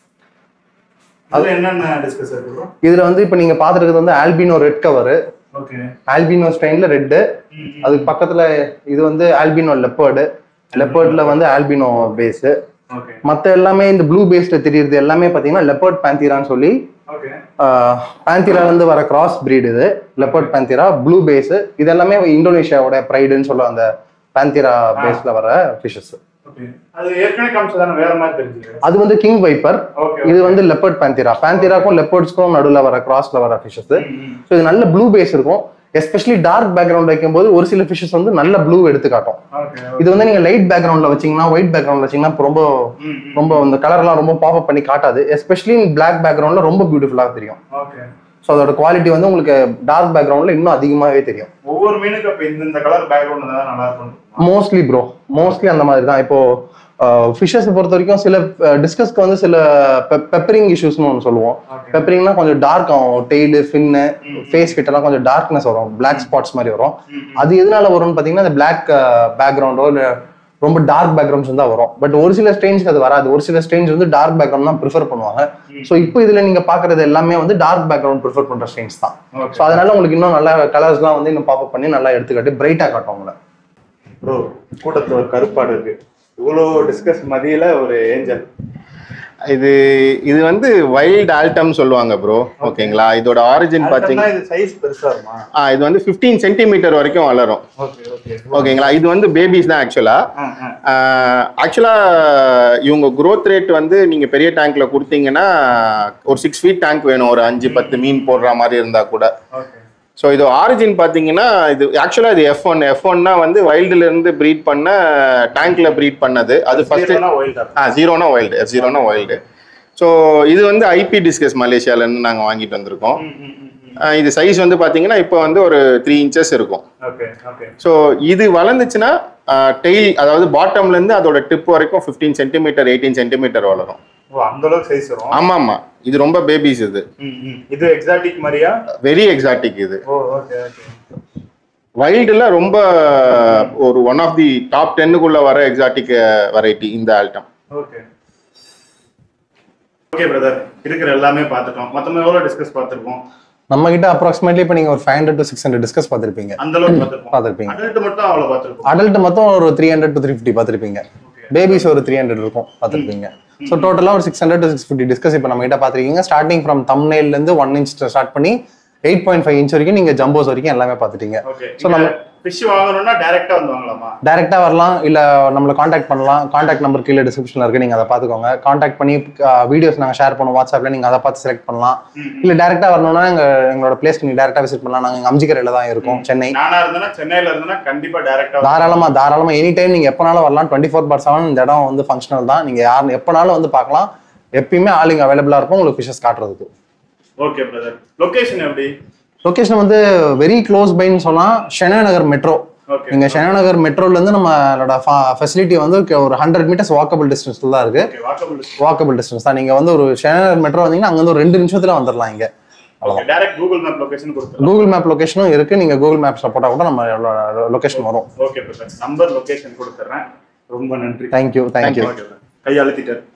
அது என்னென்ன டிஸ்கஸ் இருக்கு bro? இதுல வந்து இப்போ நீங்க பாத்துருக்கிறது வந்து albino red cover okay albino ஸ்ட்ரெயின்ல ரெட்டு அதுக்கு பக்கத்துல இது வந்து ஆல்பினோ லெப்பர்டு லெப்பர்ட்ல வந்து ஆல்பினோ பேஸ் ஓகே மத்த எல்லாமே இந்த ப்ளூ பேஸ்ல தெரியுறது எல்லாமே பாத்தீங்கன்னா லெப்பர்ட் பேந்திரான்னு சொல்லி ஓகே பேந்திரால இருந்து வர கிராஸ் பிரீட் இது லெப்பர்ட் பேந்திரா ப்ளூ பேஸ் இது எல்லாமே இந்தோனேஷியாவோட ப்ரைடுன்னு சொல்ல அந்த பேந்திரா பேஸ்ல வர ஃபிஷஸ் ஓகே அது ஏற்கனவே காமிச்சதான வேற மாதிரி தெரிஞ்சுது அது வந்து கிங் வைப்பர் ஓகே இது வந்து லெப்பர்ட் பேந்திரா பேந்திராக்கும் லெப்பர்ட்ஸ்க்கும் நடுவில் வர கிராஸ்ல வர ஃபிஷஸ் ஸோ இது நல்ல ப்ளூ பேஸ் இருக்கும் எஸ்பெஷலி டார்க் பேக்ரவுண்ட் வைக்கும்போது ஒரு சில ஃபிஷஸ் வந்து நல்ல ப்ளூ எடுத்து காட்டும் ஓகே இது வந்து நீங்க லைட் பேக்ரவுண்ட்ல வச்சீங்கன்னா ஒயிட் பேக்ரவுண்ட்ல வச்சீங்கன்னா ரொம்ப ரொம்ப அந்த கலர்லாம் ரொம்ப பாப் அப் பண்ணி காட்டாது எஸ்பெஷலி பிளாக் பேக்ரவுண்ட்ல ரொம்ப பியூட்டிஃபுல்லாக தெரியும் ஓகே ஸோ அதோட குவாலிட்டி வந்து உங்களுக்கு டார்க் பேக்ரவுண்ட்ல இன்னும் அதிகமாகவே தெரியும் ஒவ்வொரு மீனுக்கு அப்ப இந்த இந்த கலர் பேக்ரவுண்ட் தான் நல்லா இருக்கும் மோஸ்ட்லி ப்ரோ மோஸ்ட்லி அந்த மாதிரி தான் இப்போ ஃபிஷஸ் பொறுத்த வரைக்கும் சில டிஸ்கஸ்க்கு வந்து சில பெப்பரிங் இஷ்யூஸ்னு ஒன்று சொல்லுவோம் Okay. பெப்பரிங்னா கொஞ்சம் டார்க் ஆகும் டெய்லு ஃபின்னு ஃபேஸ் கிட்டலாம் கொஞ்சம் டார்க்னஸ் வரும் பிளாக் ஸ்பாட்ஸ் மாதிரி வரும் அது எதனால வரும்னு பார்த்தீங்கன்னா அந்த பிளாக் பேக்ரவுண்டோ இல்லை ரொம்ப டார்க் பேக்ரவுண்ட்ஸ் தான் வரும் பட் ஒரு சில ஸ்ட்ரெயின்ஸ்க்கு அது வராது ஒரு சில ஸ்ட்ரெயின்ஸ் வந்து டார்க் பேக்ரவுண்ட் தான் ப்ரிஃபர் பண்ணுவாங்க ஸோ இப்போ இதுல நீங்க பாக்குறது எல்லாமே வந்து டார்க் பேக்ரவுண்ட் ப்ரிஃபர் பண்ற ஸ்ட்ரெயின்ஸ் தான் Okay. ஸோ அதனால உங்களுக்கு இன்னும் நல்லா கலர்ஸ்லாம் வந்து இன்னும் பாப் பண்ணி நல்லா எடுத்துக்காட்டி பிரைட்டா காட்டும் உங்களை ப்ரோ கூட்டத்துல ஒரு கருப்பாடு இருக்கு இவ்வளோ டிஸ்கஸ் மதியில ஒரு ஏஞ்சல் இது இது வந்து வைல்ட் ஆல்டம் சொல்லுவாங்க ப்ரோ ஓகேங்களா இதோட ஆரிஜின் பார்த்தீங்கன்னா இது சைஸ் பெருசா இருக்குமா ஆ, இது வந்து 15 சென்டிமீட்டர் வரைக்கும் வளரும் ஓகே ஓகே ஓகேங்களா இது வந்து பேபிஸ் தான் ஆக்சுவலா ஆக்சுவலா இவங்க growth ரேட் வந்து நீங்க பெரிய டேங்க்ல கொடுத்தீங்கன்னா ஒரு சிக்ஸ் ஃபீட் டேங்க் வேணும் ஒரு அஞ்சு பத்து மீன் போடுற மாதிரி இருந்தா கூட ஓகே ஸோ இது ஆரிஜின் பார்த்தீங்கன்னா இது ஆக்சுவலாக இது எஃப் ஒன் எஃப் ஒன்னா வந்து வைல்டுல இருந்து ப்ரீட் பண்ண டேங்க்ல ப்ரீட் பண்ணது அது ஃபர்ஸ்ட் ஒயில்டா ஆ ஜீரோனா வைல்டு எஃப் ஜீரோனா வைல்டு ஸோ இது வந்து ஐபி டிஸ்கஸ் மலேசியாலேருந்து நாங்கள் வாங்கிட்டு வந்திருக்கோம் ஆ, இது சைஸ் வந்து பார்த்தீங்கன்னா இப்போ வந்து ஒரு த்ரீ இன்ச்சஸ் இருக்கும் ஓகே ஓகே ஸோ இது வளர்ந்துச்சுன்னா டெய்ல் அதாவது பாட்டம்ல இருந்து அதோட டிப் வரைக்கும் ஃபிஃப்டீன் சென்டிமீட்டர் எயிட்டீன் சென்டிமீட்டர் வளரும் ஓ அந்த அளவுக்கு சைஸ் வரும் ஆமா ஆமா இது ரொம்ப பேபிஸ் இது ம், ம். இது எக்ஸாட்டிக் மாதிரியா வெரி எக்ஸாட்டிக் இது ஓ ஓகே ஓகே வைல்டுல ரொம்ப ஒரு ஒன் ஆஃப் தி டாப் டென்னுக்குள்ள வர எக்ஸாட்டிக் வெரைட்டி இந்த ஆல்டம் ஓகே ஓகே பிரதர் இருக்கிற எல்லாமே பார்த்துட்டோம் மொத்தமா எவ்வளோ டிஸ்கஸ் பார்த்துருக்கோம் நம்ம கிட்ட அப்ராக்சிமேட்லி இப்போ நீங்க ஒரு five hundred to six hundred discus பார்த்துருப்பீங்க அந்த அளவுக்கு பார்த்துருப்போம் பார்த்துருப்பீங்க அடல்ட் மட்டும் அவ்வளோ பார்த்துருப்போம் அடல்ட் மொத்தம் ஒரு three hundred to three fifty பார்த்துருப்பீங்க பேபிஸ் ஒரு த்ரீ ஹண்ட்ரட் இருக்கும் பார்த்துருப்பீங்க ஸோ டோட்டலாக ஒரு six hundred six fifty discus இப்போ நம்ம கிட்ட பார்த்துருக்கீங்க ஸ்டார்டிங் ஃப்ரம் இருந்து ஒன் இன்ச் ஸ்டார்ட் பண்ணி எயிட் பாயிண்ட் ஃபைவ் இன்ச் வரைக்கும் நீங்கள் ஜம்போஸ் வரைக்கும் எல்லாமே பார்த்துட்டீங்க ஓகே So, நம்ம- ஃபிஷ் வாங்கணும்னா டைரக்டா வந்து வாங்கலாமா டேரெக்டாக வரலாம் இல்லை நம்மளை காண்டாக்ட் பண்ணலாம் காண்டாக்ட் நம்பர் கீழே டிஸ்கிரிப்ஷனில் இருக்கு நீங்கள் அதை பார்த்துக்கோங்க காண்டாக்ட் பண்ணி வீடியோஸ் நாங்கள் ஷேர் பண்ணுவோம் வாட்ஸ்அப்பில் நீங்கள் அதை பார்த்து செலக்ட் பண்ணலாம் இல்லை டேரெக்டாக வரணும்னா எங்கள் எங்களோட பிளேஸ் நீங்கள் டேரெக்டாக விசிட் பண்ணலாம் நாங்கள் அம்ஜிக்கரையில் தான் இருக்கோம் சென்னை நானா இருந்தேன்னா சென்னையில இருந்தேன்னா கண்டிப்பா டைரக்டா தாராளமா தாராளமா எனி டைம் நீங்க எப்பனாலும் வரலாம் டுவெண்ட்டி ஃபோர் பார் செவன் இந்த இடம் வந்து ஃபங்க்ஷனல் தான் நீங்க யார் எப்பனாலும் வந்து பார்க்கலாம் எப்பயுமே ஆள் இங்க அவைலபிளா இருக்கும் உங்களுக்கு ஃபிஷஸ் காட்டுறதுக்கு ஓகே பிரதர் லொகேஷன் எப்படி லொகேஷன் வந்து வெரி க்ளோஸ் பைன்னு சொல்லலாம் ஷெனா நகர் மெட்ரோ ஓகே நீங்க ஷெனா நகர் மெட்ரோல இருந்து நம்மளோட ஃபெசிலிட்டி வந்து ஒரு ஹண்ட்ரட் மீட்டர்ஸ் வாக்கபிள் டிஸ்டன்ஸ்ல தான் இருக்கு ஓகே வாக்கபிள் வாக்கபிள் டிஸ்டன்ஸ் தான் நீங்க வந்து ஒரு ஷெனா நகர் மெட்ரோ வந்தீங்கன்னா அங்க வந்து ஒரு ரெண்டு நிமிஷத்துல வந்துடலாம் இங்க okay direct Google map location கொடுத்துருங்க கூகுள் மேப் லொகேஷனும் இருக்கு நீங்க கூகுள் மேப்ஸ்ல போட்டா கூட நம்ம லொகேஷன் வரும் ஓகே பிரதர் நம்பர் லொகேஷன் கொடுத்துறேன் ரொம்ப நன்றி தேங்க்யூ தேங்க்யூ ஓகே கை அழுத்திட்டாரு